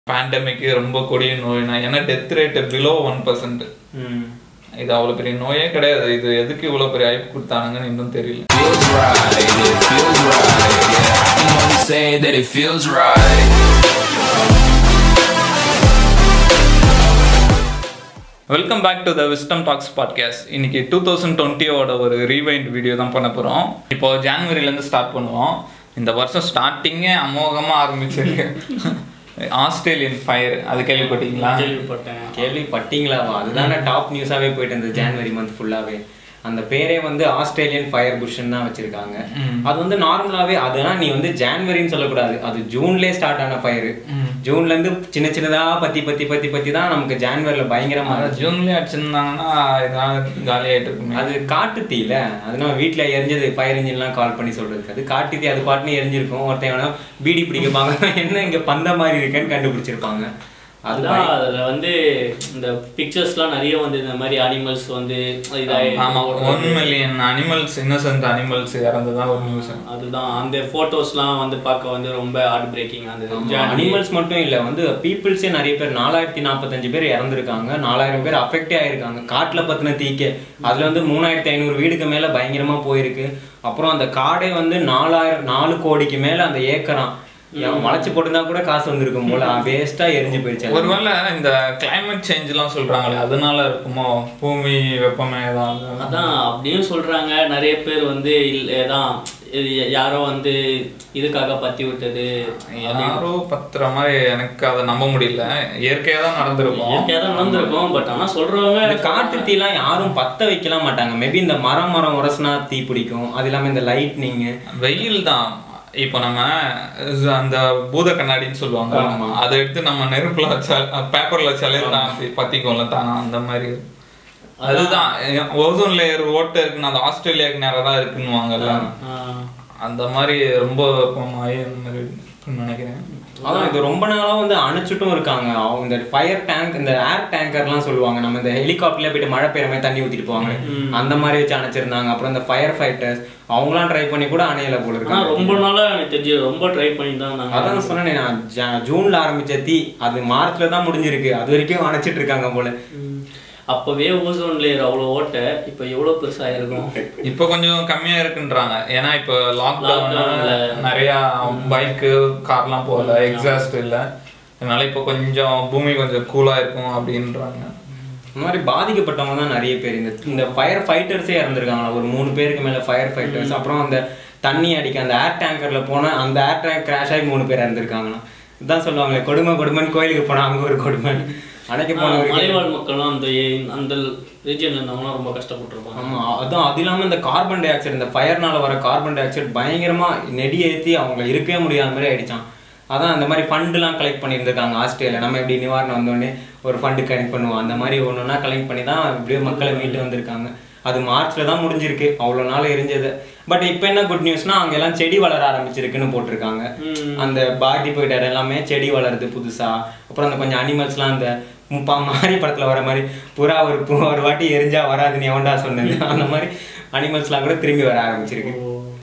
Pandemic ரொம்ப கொடிய நோய்னா ஏன்னா death rate below one percent ம். இது அவ்வளவு பெரிய நோயே கிடையாது இது எதுக்கு இவ்வளவு பெரிய ஐப்பு கொடுத்தானுங்கன்னு இன்னும் தெரியல feels right, it feels right, yeah. I can only say that it feels right. Welcome back to the wisdom talks podcast இன்னைக்கு டூ தௌசண்ட் டுவெண்ட்டியோட ஒரு ரீவைண்ட் வீடியோ தான் பண்ண போகிறோம் இப்போ ஜான்வரிலேருந்து ஸ்டார்ட் பண்ணுவோம் இந்த வருஷம் ஸ்டார்டிங்கே அமோகமாக ஆரம்பிச்சிருக்கு ஆஸ்திரேலியன் ஃபயர் அது கேள்விப்பட்டீங்களா கேள்விப்பட்டேன் கேள்விப்பட்டீங்களாவா அதுதானே டாப் நியூஸாவே போயிட்டு இருந்தது ஜான்வரி மந்த் ஃபுல்லாவே அந்த பேரே வந்து ஆஸ்திரேலியன் ஃபயர் புஷ்ன்னு தான் வச்சிருக்காங்க அது வந்து நார்மலாவே அதுனா நீ வந்து ஜான்வரின்னு சொல்லக்கூடாது அது ஜூன்லயே ஸ்டார்ட் ஆன ஃபயர் ஜூன்ல இருந்து சின்ன சின்னதா பத்தி பத்தி பத்தி பத்தி தான் நமக்கு ஜான்வரில பயங்கரமா அதை ஜூன்லேயே அடிச்சிருந்தாங்கன்னா இதெல்லாம் காலி ஆகிட்டு இருக்குமே அது காட்டு தீல அது நம்ம வீட்டுல எரிஞ்சது ஃபயர் இன்ஜின்லாம் கால் பண்ணி சொல்றதுக்கு அது காட்டு தீ அது பாட்டுன்னு எரிஞ்சிருக்கும் ஒருத்தன் வேணா பீடி பிடிக்கப்பாங்க என்ன இங்க பந்த மாதிரி இருக்கேன்னு கண்டுபிடிச்சிருப்பாங்க அது அதுதான் அதுல வந்து இந்த பிக்சர்ஸ்லாம் நிறைய வந்து இந்த மாதிரி அனிமல்ஸ் வந்து இதாயி ஆமா one million animals innocent animals இறந்ததான் ஒரு நியூஸ் அதுதான் அந்த போட்டோஸ்லாம் வந்து பார்க்க வந்து ரொம்ப ஹார்ட் பிரேக்கிங் அந்த journey. அனிமல்ஸ் மட்டும் இல்ல வந்து பீப்புள்ஸே நிறைய பேர் நாலாயிரத்தி நாற்பத்தஞ்சு பேர் இறந்துருக்காங்க நாலாயிரம் பேர் அஃபெக்டே ஆயிருக்காங்க காட்டுல பத்தின தீக்கே அதுல வந்து மூணாயிரத்தி ஐநூறு வீடுக்கு மேல பயங்கரமா போயிருக்கு அப்புறம் அந்த காடே வந்து நாலாயிரம் நாலு கோடிக்கு மேல அந்த ஏக்கரான் வளைச்சு போட்டுருந்தா கூட காசு வந்திருக்கும் போல வேஸ்டா எரிஞ்சு போயிடுச்சு அது. ஒருவேளை இந்த கிளைமேட் சேஞ்ச்லாம் சொல்றாங்களே அதனால இருக்குமோ பூமி வெப்பமயம் அதான் அப்படின்னு சொல்றாங்க நிறைய பேர் வந்து இல்லதான் யாரோ வந்து இதுக்காக பத்தி விட்டது யாரோ பத்துற மாதிரி எனக்கு அதை நம்ப முடியல இயற்கையா தான் நடந்திருக்கும் இயற்கையா தான் நடந்திருக்கும் பட் ஆனா சொல்றவங்க இந்த காட்டு தீலாம் யாரும் பத்த வைக்கலாம் மாட்டாங்க மேபி இந்த மரம் மரம் உரசுனா தீ பிடிக்கும் அது இல்லாம இந்த லைட்னிங் வெயில் தான் இப்போ நம்ம ஸ்- அந்த பூத கண்ணாடின்னு சொல்லுவாங்க ஆமா. அதை எடுத்து நம்ம நெருப்புல வச்சா பேப்பர்ல வச்சாலே தான் பத்திக்கும்ல தானா அந்த மாதிரி அதுதான் ஓசோன் லேயர் ஓட்டை இருக்குன்னு அந்த ஆஸ்திரேலியாவுக்கு நேரம் தான் இருக்குன்னுவாங்கல்ல ஆஹ், அந்த மாதிரி ரொம்ப வெப்பமாயி அந்த மாதிரி இருக்குன்னு நினைக்கிறேன் அதான் இது ரொம்ப நாளா வந்து அணைச்சிட்டும் இருக்காங்க அவங்க இந்த ஃபயர் டேங்க் இந்த ஏர் டேங்கர்லாம் சொல்லுவாங்க நம்ம இந்த ஹெலிகாப்டர்ல போயிட்டு மழை பெய்யுற மாதிரி தண்ணி ஊத்திட்டு போவாங்க அந்த மாதிரி வச்சு அணைச்சிருந்தாங்க அப்புறம் இந்த ஃபயர் ஃபைட்டர்ஸ் அவங்களாம் ட்ரை பண்ணி கூட அணையல போல ஆனா இருக்காங்க ரொம்ப நாளா எனக்கு தெரிஞ்சு ரொம்ப ட்ரை பண்ணி தான் நாங்க அதான் சொன்னேனே நான் ஜா- ஜூன்ல ஆரம்பிச்ச தீ அது மார்ச்ல தான் முடிஞ்சிருக்கு அது வரைக்கும் அணைச்சிட்டு இருக்காங்க போல ம். அப்பவே ஓசோன் லேயர் அவ்வளவு ஓட்ட இப்ப எவ்வளவு பெருசாயிருக்கும் இப்போ கொஞ்சம் கம்மியா இருக்குன்றாங்க ஏன்னா இப்போ லாக்டவுன் Lockdownல. நிறைய பைக்கு கார்லாம் போகல எக்ஸாஸ்ட் இல்ல அதனால இப்போ கொஞ்சம் பூமி கொஞ்சம் கூலா இருக்கும் அப்படின்றாங்க இந்த மாதிரி பாதிக்கப்பட்டவங்க தான் நிறைய பேர் இந்த இந்த ஃபயர் ஃபைட்டர்ஸே இறந்துருக்காங்களா ஒரு மூணு பேருக்கு மேல ஃபயர் ஃபைட்டர்ஸ் அப்புறம் அந்த தண்ணி அடிக்க அந்த ஏர் டேங்கர்ல போன அந்த ஏர் டேங்க் கிராஷ் ஆகி மூணு பேர் இறந்துருக்காங்களாம் இதான் சொல்லுவாங்களே கொடுமை கொடுமைன்னு கோயிலுக்கு போனா அங்க ஒரு கொடுமை அணைக்க ஆனா, போனவருக்கு மலைவாழ் மக்கள்லாம் அந்த ஏ- அந்த ரீஜன்ல இருந்தவங்கலாம் ரொம்ப கஷ்டப்பட்டிருப்பாங்க ஆமா அதான் அது இல்லாம இந்த கார்பன் டை ஆக்சைடு இந்த ஃபயர்னால வர கார்பன் டை ஆக்சைடு பயங்கரமா நெடி ஏத்தி அவங்க இருக்கவே முடியாத மாதிரி ஆயிடுச்சான் அதான் அந்த மாதிரி ஃபண்டுலாம் கலெக்ட் பண்ணியிருந்திருக்காங்க ஆஸ்திரேலியா நம்ம எப்படி நிவாரணம் வந்தோடனே ஒரு ஃபண்டு கலெக்ட் பண்ணுவோம் அந்த மாதிரி ஒன்று ஒன்றா கலெக்ட் பண்ணி தான் இப்படியே மக்களை மீட்டு வந்திருக்காங்க அது மார்ச்ல தான் முடிஞ்சிருக்கு அவ்வளோ நாள் எரிஞ்சது பட் இப்போ என்ன குட் நியூஸ்னா அங்க எல்லாம் செடி வளர ஆரம்பிச்சிருக்குன்னு போட்டிருக்காங்க அந்த பாதிப்புகிட்ட இடம் எல்லாமே செடி வளருது புதுசா அப்புறம் அந்த கொஞ்சம் அனிமல்ஸ்லாம் அந்த முப்பா மாரி படத்துல வர மாதிரி புறா ஒரு பு- ஒரு வாட்டி எரிஞ்சா வராதுன்னு எவன்டா சொன்னது அந்த மாதிரி அனிமல்ஸ்லாம் கூட திரும்பி வர ஆரம்பிச்சிருக்கு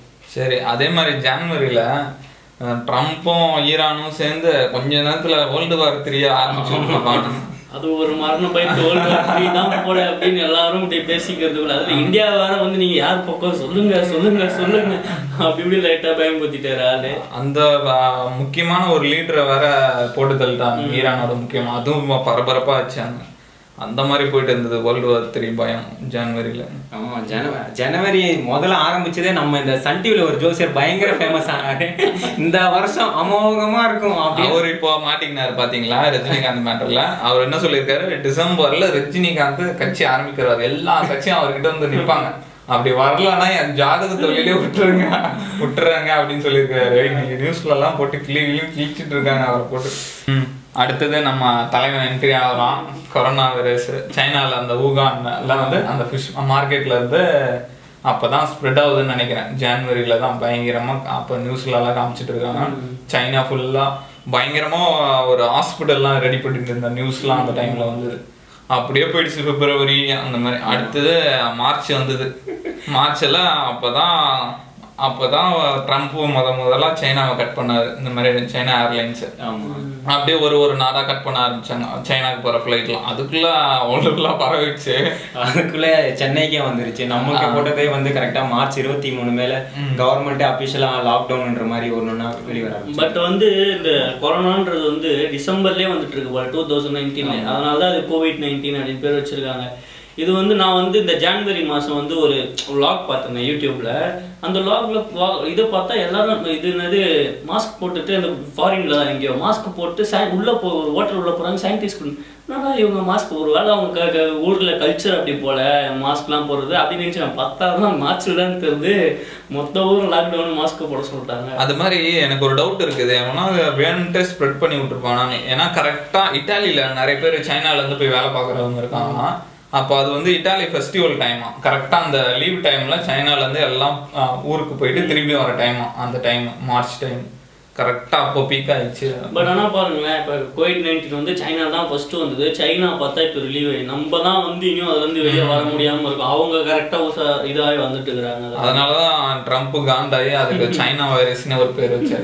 சரி அதே மாதிரி ஜான்வரியில அஹ், ட்ரம்ப்பும் ஈரானும் சேர்ந்து கொஞ்ச நேரத்துல வேர்ல்டு வார் த்ரீ ஆரம்பிச்சிருப்பாங்க அது ஒரு மரணம் போயிட்டு வேர்ல்டு வார் த்ரீ தான் போல அப்படின்னு எல்லாரும் இப்படி பேசிக்கிறதுக்குள்ள அதுல இந்தியா வேற வந்து நீங்க யார் பக்கம் சொல்லுங்க சொல்லுங்க சொல்லுங்க அப்படி இப்படி லைட்டா பயன்படுத்திட்டாரு ஆளு அந்த அஹ், முக்கியமான ஒரு லீடரை வேற போட்டு தள்ளிட்டாங்க ஈரானோட முக்கியமா அதுவும் பரபரப்பா வச்சாங்க அந்த மாதிரி போயிட்டு இருந்தது வேர்ல்டு வார் த்ரீ பயம் ஜான்வரியில ஆமா ஜனவரி ஜனவரி முதல்ல ஆரம்பிச்சதே நம்ம இந்த சன் டிவில ஒரு ஜோசியர் பயங்கர ஃபேமஸ் ஆனாரு இந்த வருஷம் அமோகமா இருக்கும் அப்படி அவர் இப்போ மாட்டிக்கினாரு பாத்தீங்களா ரஜினிகாந்த் மேட்டர்ல அவர் என்ன சொல்லியிருக்காரு டிசம்பர்ல ரஜினிகாந்த் கட்சி ஆரம்பிக்கிறாரு எல்லா கட்சியும் அவர்கிட்ட வந்து நிப்பாங்க அப்படி வரலன்னா என் ஜாதகத்தை வெளியே விட்டுருங்க விட்டுறாங்க அப்படின்னு சொல்லியிருக்காரு இன்னைக்கு நியூஸ்ல எல்லாம் போட்டு கிளி கிளி கிழிச்சிட்டு இருக்காங்க அவரை போட்டு ம். அடுத்தது நம்ம தலைவன் என்ட்ரி ஆகுறான் கொரோனா வைரஸ் சைனால அந்த ஊகான்ல வந்து அந்த ஃபிஷ் மார்க்கெட்ல இருந்து அப்பதான் ஸ்ப்ரெட் ஆகுதுன்னு நினைக்கிறேன் ஜான்வரியில தான் பயங்கரமா அப்ப நியூஸ்ல எல்லாம் காமிச்சிட்டு இருக்காங்க சைனா ஃபுல்லா பயங்கரமா ஒரு ஹாஸ்பிட்டல்லாம் ரெடி பண்ணிட்டு இருந்த நியூஸ்லாம் அந்த டைம்ல வந்தது அப்படியே போயிடுச்சு பிப்ரவரி அந்த மாதிரி அடுத்தது மார்ச் வந்தது மார்ச்ல அப்பதான் அப்பதான் ட்ரம்ப் முத முதல்ல சைனாவை கட் பண்ணாரு இந்த மாதிரி சைனா ஏர்லைன்ஸ் ஆமா அப்படியே ஒரு ஒரு நாடா கட் பண்ண ஆரம்பிச்சாங்க சைனாக்கு போற ஃபிளைட்லாம் அதுக்குள்ள வேர்ல்டுக்குள்ள பரவிடுச்சு அதுக்குள்ள சென்னைக்கே வந்துருச்சு நமக்கு போட்டதே வந்து கரெக்டா மார்ச் இருபத்தி மூணு மேல கவர்மெண்ட் அபிஷியலா லாக்டவுன்ன்ற மாதிரி ஒண்ணுன்னா வெளிவர ஆரம்பிச்சு பட் வந்து இந்த கொரோனான்றது வந்து டிசம்பர்லயே வந்துட்டு இருக்கு போல டூ தௌசண்ட் நைன்டீன்ல அதனால தான் அது கோவிட் நைன்டீன் அப்படின்னு பேர் வச்சிருக்காங்க இது வந்து நான் வந்து இந்த ஜான்வரி மாசம் வந்து ஒரு vlog பார்த்திருந்தேன் யூடியூப்ல அந்த vlogல vlog இதை பார்த்தா எல்லாரும் இது என்னது மாஸ்க் போட்டுட்டு அந்த ஃபாரின்ல தான் எங்கேயோ மாஸ்க் போட்டு சை- உள்ள போ ஒரு ஹோட்டல் உள்ள போறாங்க சானிடைஸ் என்னடா இவங்க மாஸ்க் ஒரு வேளை அவங்க க- க- ஊர்ல கல்ச்சர் அப்படி போல மாஸ்க்லாம் போடுறது அப்படின்னு நினைச்சு நான் பார்த்தா தான் மார்ச்ல தான் தெரிஞ்சு மொத்த ஊர் லாக்டவுன் மாஸ்க் போட சொல்லிட்டாங்க அது மாதிரி எனக்கு ஒரு டவுட் இருக்குது ஏன்னா வேணுன்ட்டு ஸ்ப்ரெட் பண்ணி விட்டுருப்பானாங்க ஏன்னா கரெக்டா இட்டாலியில நிறைய பேர் சைனால இருந்து போய் வேலை பார்க்குறவங்க இருக்காங்க அப்போ அது வந்து இட்டாலி ஃபெஸ்டிவல் டைமா கரெக்டா அந்த லீவ் டைம்ல சைனால இருந்து எல்லாம் ஆஹ், ஊருக்கு போயிட்டு திரும்பி வர டைமா அந்த டைம் மார்ச் டைம் கரெக்டா அப்போ பீக் ஆயிடுச்சு பட் ஆனால் பாருங்களேன் இப்போ கோவிட் நைன்டீன் வந்து சைனா தான் ஃபர்ஸ்ட் வந்தது சைனா பார்த்தா இப்போ ரிலீவ் ஆகி நம்ம தான் வந்து இனியும் அதுலேருந்து வெளியே வர முடியாமல் இருக்கும் அவங்க கரெக்டாக இதாகி வந்துட்டு இருக்கிறாங்க அதனாலதான் ட்ரம்ப் காண்டாயி அதுக்கு சைனா வைரஸ்னு ஒரு பேர் வச்சாரு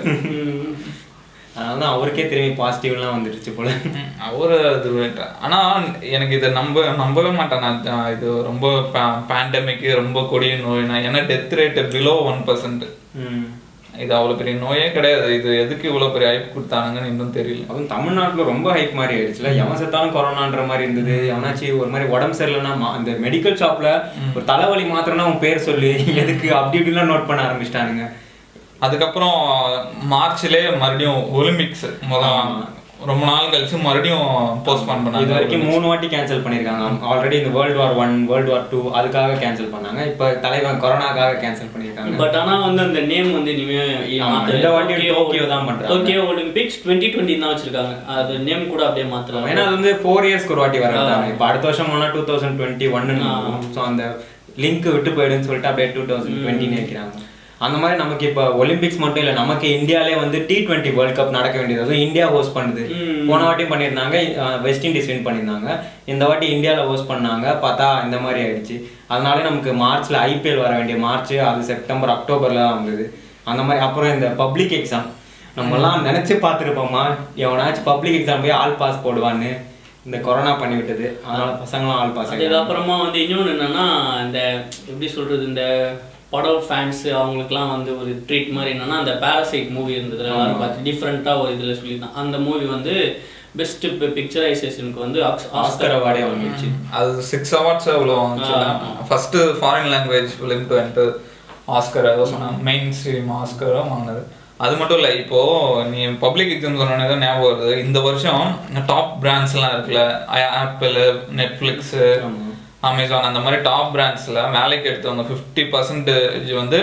அதனால தான் அவருக்கே திரும்பி பாசிட்டிவ்லாம் வந்துருச்சு போல ம், அவரு அது விட்ட- ஆனா எனக்கு இதை நம்ப நம்பவே மாட்டேன் நான் அஹ் இது ரொம்ப பேண்டமிக் ரொம்ப கொடிய நோய் நான் ஏன்னா death rate below one percent ம். இது அவ்வளவு பெரிய நோயே கிடையாது இது எதுக்கு இவ்வளவு பெரிய ஐப் கொடுத்தானுங்கன்னு இன்னும் தெரியல அதுவும் தமிழ்நாட்டுல ரொம்ப ஹைப் மாதிரி ஆயிடுச்சுல எவன் செத்தாலும் கொரோனான்ற மாதிரி இருந்தது எவனாச்சும் ஒரு மாதிரி உடம்பு சரியில்லைன்னா மா- அந்த மெடிக்கல் ஷாப்ல ஒரு தலைவலி மாத்திரம்னா உன் பேர் சொல்லி எதுக்கு அப்படி இப்படிலாம் நோட் பண்ண ஆரம்பிச்சிட்டானுங்க அதுக்கப்புறம் மார்ச்லயே மறுபடியும் ஒலிம்பிக்ஸ் முதல் ரொம்ப நாள் கழிச்சு மறுபடியும் போஸ்ட்பான் இது பண்ணாங்க வரைக்கும் மூணு வாட்டி கேன்சல் பண்ணிருக்காங்க ஆல்ரெடி இந்த world war one world war two அதுக்காக கேன்சல் பண்ணாங்க இப்ப தலைவன் கொரோனாக்காக கேன்சல் பண்ணிருக்காங்க பட் ஆனா வந்து அந்த நேம் வந்து இனிமே ஆமா, இந்த வாட்டி டோக்கியோ தான் பண்றாங்க. டோக்கியோ ஒலிம்பிக்ஸ் டுவெண்ட்டி டுவெண்ட்டி தான் வச்சிருக்காங்க அது நேம் கூட அப்படியே மாத்தலாம் ஏன்னா அது வந்து ஃபோர் இயர்ஸ்க்கு ஒரு வாட்டி வரதாங்க இப்போ அடுத்த வருஷம் போனா டூ தௌசண்ட் டுவெண்ட்டி ஒன்னு ஸோ அந்த லிங்க் விட்டு போயிடுன்னு சொல்லிட்டு அப்படியே டூ தௌசண்ட் டுவெண்ட்டின்னு வைக்கிறாங்க அந்த மாதிரி நமக்கு இப்போ ஒலிம்பிக்ஸ் மட்டும் இல்லை நமக்கு இந்தியாலே வந்து டி டுவெண்ட்டி வேர்ல்ட் கப் நடக்க வேண்டியது அதுவும் இந்தியா ஹோஸ்ட் பண்ணுது போன வாட்டியும் பண்ணியிருந்தாங்க அஹ் வெஸ்ட் இண்டீஸ் வின் பண்ணியிருந்தாங்க இந்த வாட்டி இந்தியாவில் ஹோஸ்ட் பண்ணாங்க பார்த்தா இந்த மாதிரி ஆயிடுச்சு அதனால நமக்கு மார்ச்ல ஐபிஎல் வர வேண்டிய மார்ச் அது செப்டம்பர் அக்டோபர்ல தான் வந்தது அந்த மாதிரி அப்புறம் இந்த பப்ளிக் எக்ஸாம் நம்மலாம் நினைச்சு பார்த்துருப்போமா எவனாச்சும் பப்ளிக் எக்ஸாம் போய் ஆல் பாஸ் போடுவான்னு இந்த கொரோனா பண்ணி விட்டது அதனால பசங்களும் ஆல் பாஸ் அதுக்கப்புறமா வந்து இன்னொன்று என்னன்னா இந்த எப்படி சொல்றது இந்த படம் ஃபேன்ஸ் அவங்களுக்குலாம் வந்து ஒரு ட்ரீட் மாதிரி என்னன்னா அந்த பேரசைட் மூவி இருந்தது எல்லாரும் பார்த்து டிஃப்ரெண்ட்டாக ஒரு இதில் சொல்லியிருந்தான் அந்த மூவி வந்து பெஸ்ட் பிக்சரைசேஷனுக்கு வந்து ஆஸ்கர் அவார்டே வந்துச்சு அது சிக்ஸ் அவார்ட்ஸ் எவ்வளோ வந்துச்சு first foreign language film to enter Oscar ஏதோ சொன்னாங்க மெயின் ஸ்ட்ரீம் ஆஸ்கரும் வாங்கினது அது மட்டும் இல்லை இப்போ நீ பப்ளிக் எக்ஸாம் சொன்னோன்னே தான் ஞாபகம் வருது இந்த வருஷம் டாப் பிராண்ட்ஸ்லாம் இருக்குல்ல ஆப்பிள் நெட்ஃப்ளிக்ஸு அமேசான் அந்த மாதிரி டாப் பிராண்ட்ஸில் வேலைக்கு எடுத்தவங்க ஃபிஃப்டி பர்சன்டேஜ் வந்து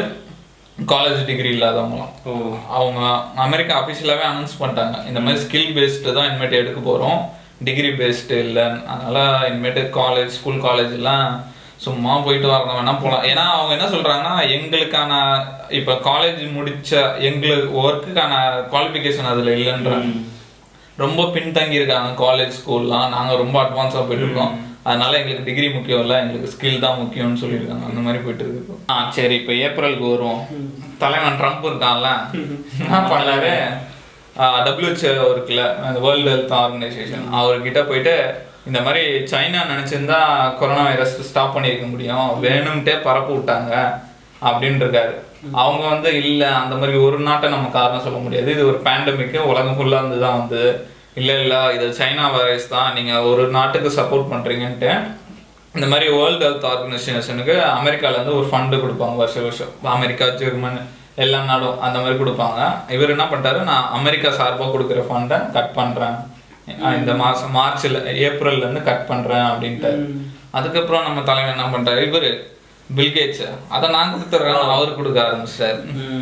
காலேஜ் டிகிரி இல்லாதவங்களாம் ஓ அவங்க அமெரிக்கா அஃபிஷியலாகவே அனௌன்ஸ் பண்ணிட்டாங்க இந்த மாதிரி ஸ்கில் பேஸ்டு தான் இனிமேட்டு எடுக்க போகிறோம் டிகிரி பேஸ்டு இல்லை அதனால இனிமேட்டு காலேஜ் ஸ்கூல் காலேஜ் எல்லாம் சும்மா போயிட்டு வரணும் வேணா போகலாம் ஏன்னா அவங்க என்ன சொல்றாங்கன்னா எங்களுக்கான இப்போ காலேஜ் முடிச்ச எங்களுக்கு ஒர்க்குக்கான குவாலிஃபிகேஷன் அதில் இல்லைன்றாங்க ரொம்ப பின்தங்கி இருக்காங்க காலேஜ் ஸ்கூல்லாம் நாங்க ரொம்ப அட்வான்ஸா போயிட்டு இருக்கோம் அதனால எங்களுக்கு டிகிரி முக்கியம் இல்ல எங்களுக்கு ஸ்கில் தான் முக்கியம்னு சொல்லியிருக்காங்க அந்த மாதிரி போயிட்டு இருக்கு இப்போ. ஆ சரி இப்போ ஏப்ரலுக்கு வருவோம் தலைவன் ட்ரம்ப் இருக்கான்ல என்ன பண்ணாரு டபிள்யூஹெச்ஓ இருக்குல்ல வேர்ல்டு ஹெல்த் ஆர்கனைசேஷன் அவர்கிட்ட போயிட்டு இந்த மாதிரி சைனா நினைச்சிருந்தா கொரோனா வைரஸ் ஸ்டாப் பண்ணியிருக்க முடியும் வேணும்ட்டே பரப்பு விட்டாங்க அப்படின்னு இருக்காரு அவங்க வந்து இல்ல அந்த மாதிரி ஒரு நாட்டை நம்ம காரணம் சொல்ல முடியாது இது ஒரு பேண்டமிக் உலகம் ஃபுல்லா இருந்து தான் வந்து இல்ல இல்ல இது சைனா வைரஸ் தான் நீங்க ஒரு நாட்டுக்கு சப்போர்ட் பண்றீங்கன்ட்டு இந்த மாதிரி வேர்ல்டு ஹெல்த் ஆர்கனைசேஷனுக்கு அமெரிக்கால இருந்து ஒரு ஃபண்டு கொடுப்பாங்க வருஷம் வருஷம் அமெரிக்கா ஜெர்மன் எல்லா நாடும் அந்த மாதிரி கொடுப்பாங்க இவர் என்ன பண்ணிட்டாரு நான் அமெரிக்கா சார்பா கொடுக்குற ஃபண்டை கட் பண்றேன் அஹ் இந்த மாசம் மார்ச்ல ஏப்ரல்ல இருந்து கட் பண்றேன் அப்படின்ட்டு அதுக்கப்புறம் நம்ம தலைவர் என்ன பண்ணிட்டாரு இவரு பில்கேட்ஸ் அதை நான் கொடுத்துட்றேன் அவர் கொடுக்க ஆரம்பிச்சிட்டாரு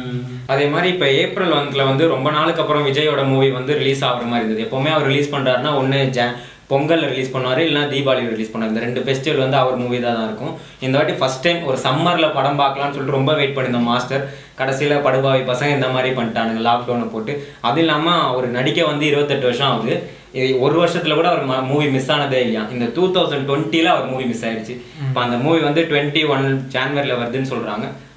அதே மாதிரி இப்போ ஏப்ரல் மந்த்ல வந்து ரொம்ப நாளுக்கு அப்புறம் விஜயோட மூவி வந்து ரிலீஸ் ஆகுற மாதிரி இருந்தது எப்பவுமே அவர் ரிலீஸ் பண்றாருன்னா ஒன்று ஜா பொங்கல் ரிலீஸ் பண்ணுவார் இல்லைனா தீபாவளி ரிலீஸ் பண்ணுவார் இந்த ரெண்டு ஃபெஸ்டிவல் வந்து அவர் மூவி தான் இருக்கும் இந்த வாட்டி ஃபர்ஸ்ட் டைம் ஒரு சம்மரில் படம் பார்க்கலாம்னு சொல்லிட்டு ரொம்ப வெயிட் பண்ணியிருந்தோம் மாஸ்டர் கடைசியில் படுபாவி பசங்க இந்த மாதிரி பண்ணிட்டானுங்க லாக்டவுனை போட்டு அது இல்லாமல் அவர் நடிக்க வந்து இருபத்தெட்டு வருஷம் ஆகுது இது ஒரு வருஷத்துல கூட அவர் மூவி மிஸ் ஆனதே இல்லையா இந்த டூ தௌசண்ட் டுவெண்ட்டில அவர் மூவி மிஸ் ஆயிடுச்சு இப்போ அந்த மூவி வந்து டுவெண்ட்டி ஒன் ஜான்வரியில் வருதுன்னு சொல்றாங்க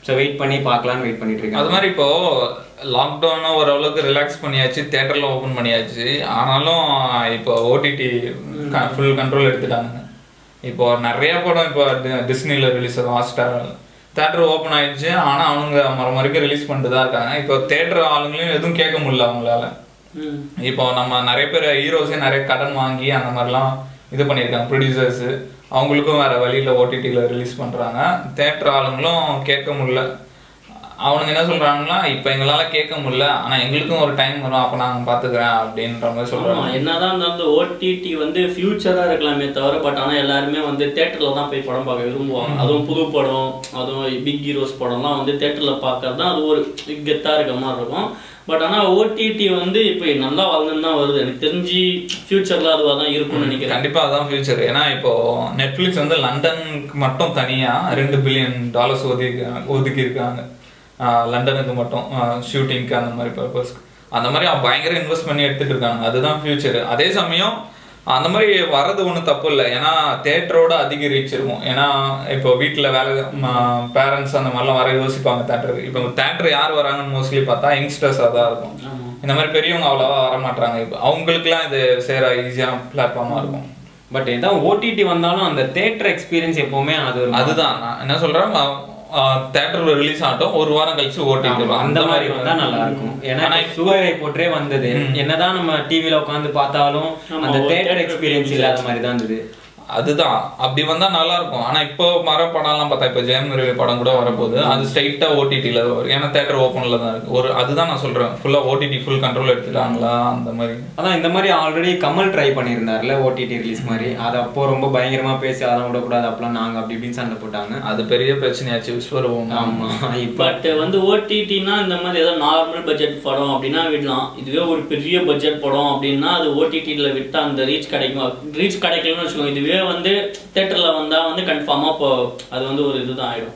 ஸோ வெயிட் பண்ணி பார்க்கலான்னு வெயிட் பண்ணிட்டு இருக்கேன் அது மாதிரி இப்போ லாக்டவுனை ஓரளவுக்கு ரிலாக்ஸ் பண்ணியாச்சு தேட்டர்ல ஓபன் பண்ணியாச்சு ஆனாலும் இப்போ ஓடிடி ஃபுல் கண்ட்ரோல் எடுத்துட்டாங்க இப்போ நிறைய படம் இப்போ டி- டிஸ்னில ரிலீஸ் ஆகும் ஹாட்ஸ்டார் தேட்டர் ஓப்பன் ஆயிடுச்சு ஆனா அவங்க மறு மறுக்க ரிலீஸ் பண்ணிட்டு தான் இருக்காங்க இப்போ தேட்டர் ஆளுங்களையும் எதுவும் கேட்க முடியல அவங்களால ம். இப்போ நம்ம நிறைய பேர் ஹீரோஸே நிறைய கடன் வாங்கி அந்த மாதிரிலாம் இது பண்ணியிருக்காங்க ப்ரொடியூசர்ஸ் அவங்களுக்கும் வேற வழியில ஓடிடியில் ரிலீஸ் பண்றாங்க தேட்டர் ஆளுங்களும் கேட்க முடியல அவனுங்க என்ன சொல்றாங்கன்னா இப்போ எங்களால கேட்க முடியல ஆனா எங்களுக்கும் ஒரு டைம் வரும் அப்போ நாங்க பாத்துக்கிறேன் அப்படின்ற மாதிரி ஆமா, சொல்றாங்க என்னதான் இருந்தாலும் ஓடிடி வந்து ஃபியூச்சரா இருக்கலாமே தவிர பட் ஆனா எல்லாருமே வந்து தேட்டர்ல தான் போய் படம் பார்க்க விரும்புவாங்க அதுவும் புது படம் அதுவும் பிக் ஹீரோஸ் படம்லாம் வந்து தேட்டர்ல பார்க்கறது தான் அது ஒரு கெத்தா இருக்க மாதிரி இருக்கும் பட் ஆனா ஓடிடி வந்து இப்போ நல்லா வளர்ந்துன்னு தான் வருது எனக்கு தெரிஞ்சு ஃபியூச்சர்ல அதுவாக தான் இருக்கும்னு நினைக்கிறேன் கண்டிப்பா அதான் ஃபியூச்சர் ஏன்னா இப்போ நெட்ஃபிளிக்ஸ் வந்து லண்டனுக்கு மட்டும் தனியா ரெண்டு பில்லியன் டாலர்ஸ் ஒதுக்கி ஒதுக்கி இருக்காங்க ஆஹ் லண்டனுக்கு மட்டும் ஷூட்டிங்க்கு அந்த மாதிரி பர்பஸ்க்கு அந்த மாதிரி அவன் பயங்கர இன்வெஸ்ட் பண்ணி எடுத்துட்டு இருக்காங்க அதுதான் ஃபியூச்சர் அதே சமயம் அந்த மாதிரி வர்றது ஒன்றும் தப்பு இல்லை ஏன்னா தேட்டரோட அதிக ரீச் இருக்கும் ஏன்னா இப்போ வீட்டில் வேலை பேரண்ட்ஸ் அந்த மாதிரிலாம் வர யோசிப்பாங்க தேட்டருக்கு இப்போ தேட்டர் யார் வராங்கன்னு மோஸ்ட்லி பார்த்தா யங்ஸ்டர்ஸாக தான் இருக்கும் ஆமா. இந்த மாதிரி பெரியவங்க அவ்வளோவா வர மாட்டாங்க இப்போ அவங்களுக்குலாம் இது சேர ஈஸியான பிளாட்ஃபார்மாக இருக்கும் பட் ஏதாவது ஓடிடி வந்தாலும் அந்த தேட்டர் எக்ஸ்பீரியன்ஸ் எப்பவுமே அது ஒரு அதுதான் நான் என்ன சொல்றேன் தேட்டர்ல ரிலீஸ் ஆகட்டும் ஒரு வாரம் கழிச்சு ஓட்டிட்டு ஆமா, அந்த மாதிரி வந்தா நல்லா இருக்கும் ஏன்னா சுவரை போற்றே வந்தது என்னதான் நம்ம டிவில உட்காந்து பார்த்தாலும் ஆமா, அந்த ஒரு தேட்டர் theatre எக்ஸ்பீரியன்ஸ் experience இல்லாத மாதிரி தான் இருந்தது அதுதான் அப்படி வந்தா நல்லா இருக்கும் ஆனா இப்போ வர படம்லாம் பார்த்தா இப்போ ஜெயம் ரவி படம் கூட வரப்போகுது அது ஸ்ட்ரைட்டா ஓடிடில வரும் ஏன்னா தேட்டர் ஓப்பன்ல தான் இருக்கு ஒரு அதுதான் நான் சொல்றேன் ஃபுல்லா ஓடிடி ஃபுல் கண்ட்ரோல் எடுத்துட்டாங்களா அந்த மாதிரி அதான் இந்த மாதிரி ஆல்ரெடி கமல் ட்ரை பண்ணியிருந்தாருல ஓடிடி ரிலீஸ் மாதிரி அது அப்போ ரொம்ப பயங்கரமா பேசி அதெல்லாம் விடக்கூடாது அப்பெல்லாம் நாங்க அப்படி இப்படின்னு சண்டை போட்டாங்க அது பெரிய பிரச்சனையாச்சு விஸ்வரூபம் ஆமா இப்போ பட் வந்து ஓடிடினா இந்த மாதிரி ஏதோ நார்மல் பட்ஜெட் படம் அப்படின்னா விடலாம் இதுவே ஒரு பெரிய பட்ஜெட் படம் அப்படின்னா அது ஓடிடியில் விட்டா அந்த ரீச் கிடைக்கும் ரீச் கிடைக்கலன்னு வச்சுக்கோங்க இதுவே வந்து தேட்டரில் வந்தால் வந்து கன்ஃபார்மாக இப்போ அது வந்து ஒரு இதுதான் ஆயிடும்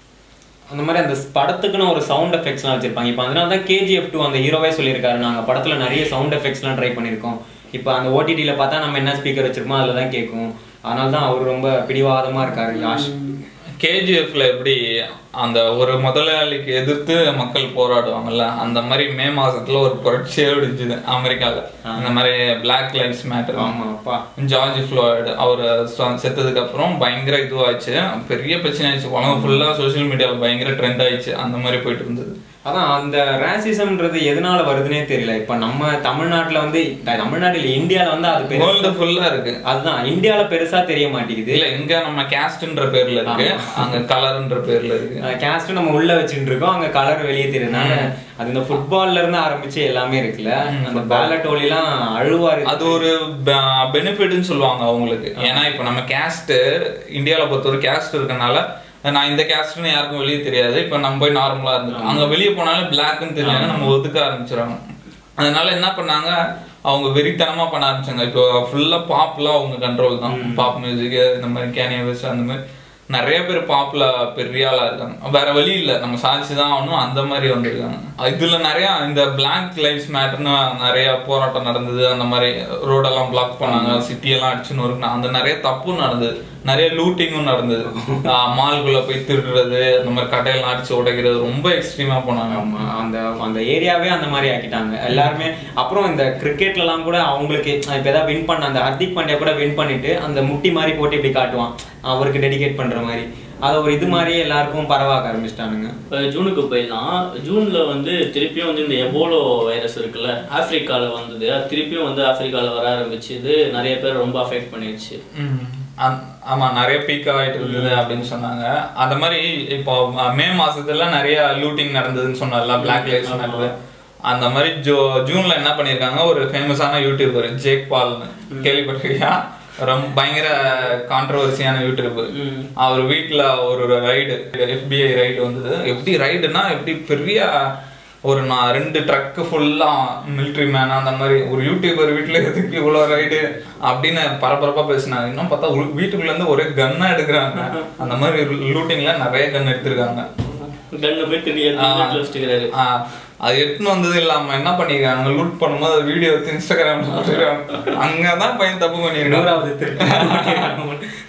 அந்த மாதிரி அந்த படத்துக்குன்னு ஒரு சவுண்ட் எஃபெக்ட்ஸ்லாம் வச்சிருப்பாங்க இப்போ அதனால தான் கேஜிஎஃப் டூ அந்த ஹீரோவே சொல்லியிருக்காரு நாங்க படத்துல நிறைய சவுண்ட் எஃபெக்ட்ஸ்லாம் ட்ரை பண்ணியிருக்கோம் இப்போ அந்த ஓடிடியில பார்த்தா நம்ம என்ன ஸ்பீக்கர் வச்சிருக்கோம் அதில் தான் கேட்கும் அதனால தான் அவர் ரொம்ப பிடிவாதமா இருக்காரு யாஷ் கேஜிஎஃப்ல எப்படி அந்த ஒரு முதலாளிக்கு எதிர்த்து மக்கள் போராடுவாங்கல்ல அந்த மாதிரி மே மாசத்துல ஒரு புரட்சியே வெடிச்சுது அமெரிக்கால இந்த மாதிரி பிளாக் லைஃப்ஸ் மேட்டர் ஆமா அப்பா ஜார்ஜ் ஃப்ளாய்டு அவர் செத்ததுக்கு அப்புறம் பயங்கர இதுவாச்சு பெரிய பிரச்சனை ஆயிடுச்சு உலகம் ஃபுல்லா சோஷியல் மீடியாவில் பயங்கர ட்ரெண்ட் ஆயிடுச்சு அந்த மாதிரி போயிட்டு இருந்தது அதான் அந்த ரேசிசம்ன்றது எதனால வருதுன்னே தெரியல இப்போ நம்ம தமிழ்நாட்டுல வந்து தமிழ்நாட்டில் இந்தியால வந்து அது பெரிய வேர்ல்டு ஃபுல்லா இருக்கு அதுதான் இந்தியால பெருசா தெரிய மாட்டேங்குது இல்ல இங்க நம்ம கேஸ்ட்ன்ற பேர்ல இருக்கு அங்க கலர்ன்ற பேர்ல இருக்கு கேஸ்ட் நம்ம உள்ள வச்சுட்டு இருக்கோம் அங்க கலர் வெளியே தெரியறதுனால அது இந்த ஃபுட்பால்ல இருந்து ஆரம்பிச்சு எல்லாமே இருக்குல்ல அந்த பேலட் ஒலிலாம் அழுவாரு அது ஒரு பெனிஃபிட்னு சொல்லுவாங்க அவங்களுக்கு ஏன்னா இப்போ நம்ம கேஸ்ட் இந்தியாவில் பொறுத்த ஒரு கேஸ்ட் இருக்கனால நான் இந்த கேஸ்ட்னு யாருக்கும் வெளியே தெரியாது இப்போ நம்ம போய் நார்மலா இருந்தோம் அங்க வெளியே போனாலும் பிளாக்னு தெரியாங்க நம்ம ஒதுக்க ஆரம்பிச்சிடுறாங்க அதனால என்ன பண்ணாங்க அவங்க வெறித்தனமா பண்ண ஆரம்பிச்சாங்க இப்போ ஃபுல்லா பாப்லாம் அவங்க கண்ட்ரோல் தான் பாப் மியூசிக் இந்த மாதிரி கேனியா வெஸ்ட் அந்த மாதிரி நிறைய பேர் பாப்ல பெரிய ஆளா இருக்காங்க வேற வழி இல்ல நம்ம சாதிச்சு தான் ஆகணும் அந்த மாதிரி வந்திருக்காங்க இதுல நிறைய இந்த பிளாக் லைஃப்ஸ் மேட்டர்னு நிறைய போராட்டம் நடந்தது அந்த மாதிரி ரோடெல்லாம் பிளாக் பண்ணாங்க சிட்டி எல்லாம் அடிச்சுன்னு இருக்கு அந்த நிறைய தப்பும் நடந்தது நிறைய லூட்டிங்கும் நடந்தது மால்குள்ள போய் திருடுறது அந்த மாதிரி கடையெல்லாம் அடிச்சு உடைக்கிறது ரொம்ப எக்ஸ்ட்ரீமா போனாங்க ஆமா அந்த அந்த ஏரியாவே அந்த மாதிரி ஆக்கிட்டாங்க எல்லாருமே அப்புறம் இந்த கிரிக்கெட்லலாம் கூட அவங்களுக்கு இப்போ ஏதாவது வின் பண்ண அந்த ஹர்திக் பாண்டியா கூட வின் பண்ணிட்டு அந்த முட்டி மாதிரி போட்டு இப்படி காட்டுவான் அவருக்கு டெடிகேட் பண்ற மாதிரி அதை ஒரு இது மாதிரியே எல்லாருக்கும் பரவாக்க ஆரம்பிச்சிட்டானுங்க இப்போ ஜூனுக்கு போயிடலாம் ஜூன்ல வந்து திருப்பியும் வந்து இந்த எபோலோ வைரஸ் இருக்குல்ல ஆப்பிரிக்கால வந்தது அது திருப்பியும் வந்து ஆப்பிரிக்கால வர ஆரம்பிச்சுது நிறைய பேர் ரொம்ப அஃபெக்ட் பண்ணிடுச்சு ம். அந்- ஆமா நிறைய பீக் ஆயிட்டு இருந்தது அப்படின்னு சொன்னாங்க அந்த மாதிரி இப்போ அஹ், மே மாசத்துல நிறைய லூட்டிங் நடந்ததுன்னு சொன்னால பிளாக் லைஃப்ஸ் நடந்தது அந்த மாதிரி ஜோ ஜூன்ல என்ன பண்ணிருக்காங்க ஒரு ஃபேமஸான யூடியூபர் ஜேக் பால்னு கேள்விப்பட்டிருக்கியா ரொம்ப பயங்கர கான்ட்ரவர்சியான யூடியூபர் ம். அவர் வீட்ல ஒரு ரைடு எஃபிஐ ரைடு வந்தது எப்படி ரைடுனா எப்படி பெரிய ஒரு நான் ரெண்டு ட்ரக்கு ஃபுல்லா மிலிட்ரி மேன் அந்த மாதிரி ஒரு யூடியூபர் வீட்டுல எதுக்கு இவ்வளோ ரைடு அப்படின்னு பரபரப்பா பேசினாங்க இன்னும் பார்த்தா உள்- வீட்டுக்குள்ள இருந்து ஒரே கன்னா எடுக்கிறாங்க அந்த மாதிரி லூட்டிங்ல நிறைய கன் எடுத்திருக்காங்க கண்ணு போய் திரும்பி எடுத்து வச்சுக்கிறாரு ஆஹ், அது எடுத்துன்னு வந்தது இல்லாம என்ன பண்ணிருக்காங்க லூட் பண்ணும்போது வீடியோ எடுத்து இன்ஸ்டாகிராம்ல போட்டுருக்காங்க அங்கதான் பையன் தப்பு பண்ணிருக்காங்க நூறாவது திருட்டு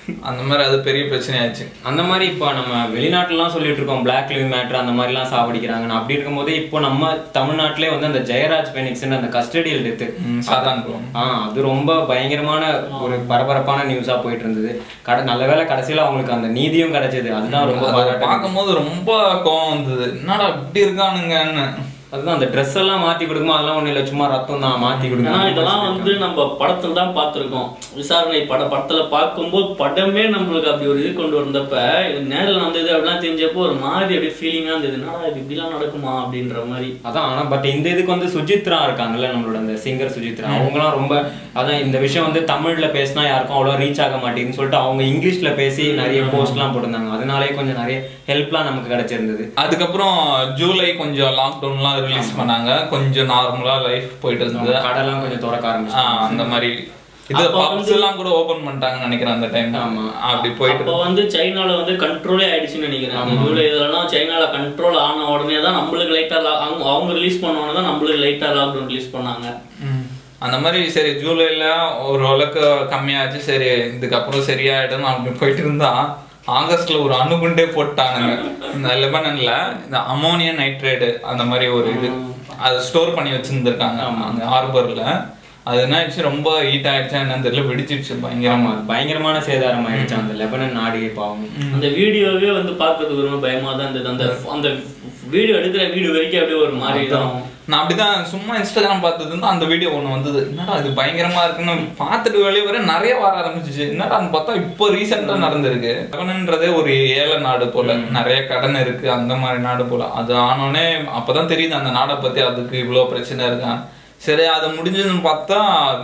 அந்த மாதிரி அது பெரிய பிரச்சனை ஆச்சு அந்த மாதிரி இப்போ நம்ம வெளிநாட்டுலலாம் சொல்லிட்டு இருக்கோம் பிளாக் லிவ் மேட்ரு அந்த மாதிரிலாம் சாவடிக்கிறாங்க அப்படி இருக்கும்போது இப்போ நம்ம தமிழ்நாட்டிலே வந்து அந்த ஜெயராஜ் பெனிக்ஸ்னு அந்த கஸ்டடியல் டெத்து சாதான் ப்ரோ ஆ அது ரொம்ப பயங்கரமான ஒரு பரபரப்பான நியூஸா போயிட்டு இருந்தது கட நல்ல வேளை கடைசியில அவங்களுக்கு அந்த நீதியும் கிடைச்சது அதுதான் ரொம்ப அதை பாராட்டு பார்க்கும்போது ரொம்ப கோவம் வந்தது என்னடா இப்படி இருக்கானுங்கன்னு அதுதான் அந்த ட்ரெஸ் எல்லாம் மாத்தி கொடுக்குமா அதெல்லாம் ஒண்ணும் இல்ல சும்மா ரத்தம் தான் மாத்தி கொடுங்க ஆனா இதெல்லாம் வந்து நம்ம படத்துல தான் பார்த்திருக்கோம் விசாரணை பட படத்துல பார்க்கும்போது படமே நம்மளுக்கு அப்படி ஒரு இது கொண்டு வந்தப்ப இது நேரில் நடந்தது அப்படிலாம் தெரிஞ்சப்போ ஒரு மாதிரி அப்படியே ஃபீலிங்கா இருந்தது என்னடா இது இப்படிலாம் நடக்குமா அப்படின்ற மாதிரி அதான் ஆனா பட் இந்த இதுக்கு வந்து சுஜித்ரா இருக்காங்கல்ல நம்மளோட அந்த சிங்கர் சுஜித்ரா அவங்கலாம் ரொம்ப அதான் இந்த விஷயம் வந்து தமிழ்ல பேசினா யாருக்கும் அவ்வளோ ரீச் ஆக மாட்டேங்குதுன்னு சொல்லிட்டு அவங்க இங்கிலீஷ்ல பேசி நிறைய போஸ்ட்லாம் போட்டிருந்தாங்க அதனாலே கொஞ்சம் நிறைய ஹெல்ப்லாம் நமக்கு கிடைச்சிருந்தது அதுக்கப்புறம் ஜூலை கொஞ்சம் லாக்டவுன்லாம் ரிலீஸ் பண்ணாங்க கொஞ்சம் நார்மலா லைஃப் போயிட்டு இருந்தது கடைலாம் கொஞ்சம் திறக்க ஆரம்பிச்சு ஆ, அந்த மாதிரி இது அப்ப பப்ஸ் எல்லாம் கூட ஓபன் பண்ணிட்டாங்கன்னு நினைக்கிறேன் அந்த டைம் ஆமா. அப்படி போயிட்டு அப்போ வந்து சைனால வந்து கண்ட்ரோலே ஆயிடுச்சுன்னு நினைக்கிறேன் அந்த ஜூலை இதெல்லாம் சைனால கண்ட்ரோல் ஆன உடனே தான் நம்மளுக்கு லைட்டா அவங்க அவங்க ரிலீஸ் பண்ண தான் நம்மளுக்கு லைட்டா லாக்டவுன் ரிலீஸ் பண்ணாங்க ம். அந்த மாதிரி சரி ஜூலைல ஒரு அளவுக்கு கம்மியாச்சு சரி இதுக்கப்புறம் சரியாயிடும் அப்படி போயிட்டு இருந்தா ஆகஸ்ட்ல ஒரு அணுகுண்டே போட்டானுங்க இந்த லெபனன்ல இந்த அமோனியம் நைட்ரேடு அந்த மாதிரி ஒரு இது அது ஸ்டோர் பண்ணி வச்சிருந்துருக்காங்க அந்த ஹார்பர்ல அது என்ன ஆயிடுச்சு ரொம்ப ஹீட் ஆயிடுச்சா என்னன்னு தெரியல வெடிச்சிருச்சு பயங்கரமா ஆமா பயங்கரமான சேதாரம் ஆயிடுச்சு அந்த லெபனன் நாடிகை பாவம் அந்த வீடியோவே வந்து பார்க்கறதுக்கு ரொம்ப பயமா தான் இருந்தது அந்த அந்த வீடியோ எடுக்கிற வீடியோ வரைக்கும் அப்படியே ஒரு மாதிரி தான் நான் அப்படிதான் சும்மா இன்ஸ்டாகிராம் பார்த்தது வந்து அந்த வீடியோ ஒன்று வந்தது என்னடா இது பயங்கரமா இருக்குன்னு பார்த்துட்டு வெளியே வர நிறைய வர ஆரம்பிச்சிச்சு என்னடான்னு பார்த்தா இப்போ ரீசெண்டாக நடந்திருக்கு லெபனன்றதே ஒரு ஏழை நாடு போல நிறைய கடன் இருக்கு அந்த மாதிரி நாடு போல அது ஆனோடனே அப்பதான் தெரியுது அந்த நாடை பத்தி அதுக்கு இவ்வளோ பிரச்சனை இருக்கான் சரி அது முடிஞ்சதுன்னு பார்த்தா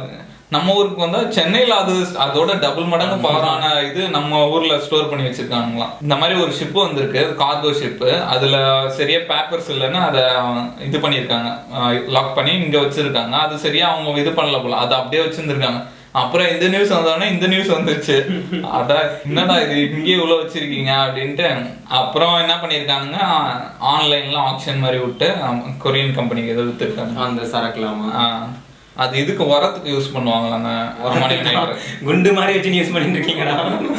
நம்ம ஊருக்கு வந்தா சென்னையில அது அதோட டபுள் மடங்கு பவரான இது நம்ம ஊர்ல ஸ்டோர் பண்ணி வச்சிருக்காங்களாம் இந்த மாதிரி ஒரு ஷிப் வந்திருக்கு கார்கோ ஷிப் அதுல சரியா பேப்பர்ஸ் இல்லைன்னு அதை இது பண்ணியிருக்காங்க லாக் பண்ணி இங்க வச்சிருக்காங்க அது சரியா அவங்க இது பண்ணல போல அதை அப்படியே வச்சிருந்திருக்காங்க அப்புறம் இந்த நியூஸ் வந்தோடனே இந்த நியூஸ் வந்துருச்சு அதான் என்னடா இது இங்கேயே இவ்வளோ வச்சிருக்கீங்க அப்படின்ட்டு அப்புறம் என்ன பண்ணியிருக்காங்க ஆன்லைன்ல ஆப்ஷன் மாதிரி விட்டு கொரியன் கம்பெனிக்கு ஏதோ வித்துருக்காங்க அந்த சரக்குலாமா ஆ, அது இதுக்கு உரத்துக்கு யூஸ் பண்ணுவாங்களாங்க அமோனியம் நைட்ரேட் குண்டு மாதிரி வச்சு யூஸ் பண்ணிட்டு இருக்கீங்கடா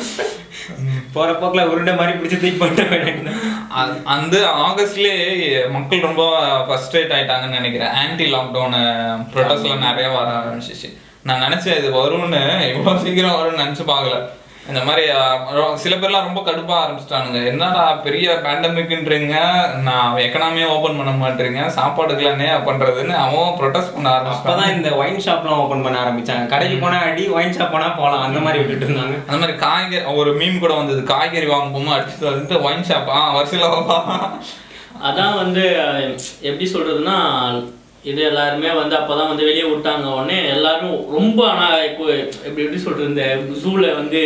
போற போக்குல உருண்டை மாதிரி பிடிச்சி தூக்கி போட்ட வேண்டாம் அ- அந்த ஆகஸ்ட்லயே மக்கள் ரொம்ப ஃபர்ஸ்ட்ரேட் ஆயிட்டாங்கன்னு நினைக்கிறேன் ஆன்டி லாக்டவுன் ப்ரொட்டஸ்ட்ல நிறைய வர ஆரம்பிச்சிச்சு நான் நினைச்சேன் இது வரும்னு இவ்வளவு சீக்கிரம் வரும்னு நினைச்சு பார்க்கல இந்த மாதிரி அ, ரொ- சில பேர்லாம் ரொம்ப கடுப்பா ஆரம்பிச்சிட்டானுங்க என்னடா பெரிய பேண்டமிக்ன்றீங்க நான் எக்கனாமியே ஓபன் பண்ண மாட்டேறீங்க சாப்பாடுக்கெல்லாம் என்ன பண்றதுன்னு அவன் ப்ரொட்டஸ்ட் பண்ண ஆரம்பிச்சிட்டான் அப்பதான் இந்த ஒயின் ஷாப்லாம் ஓபன் பண்ண ஆரம்பிச்சாங்க கடைக்கு போனா அடி ஒயின் ஷாப் போனா போலாம் அந்த மாதிரி விட்டுட்டு இருந்தாங்க அந்த மாதிரி காய்கறி ஒரு மீன் கூட வந்தது காய்கறி வாங்க போகும்போது அடிச்சுட்டு வந்துட்டு ஒயின் ஷாப் ஆ வருஷம் அதான் வந்து அஹ், எப்படி சொல்றதுன்னா இது எல்லாருமே வந்து அப்பதான் வந்து வெளியே விட்டாங்க உடனே எல்லாரும் ரொம்ப ஆனா இப்போ எப்படி எப்படி சொல்றது இந்த ஜூல வந்து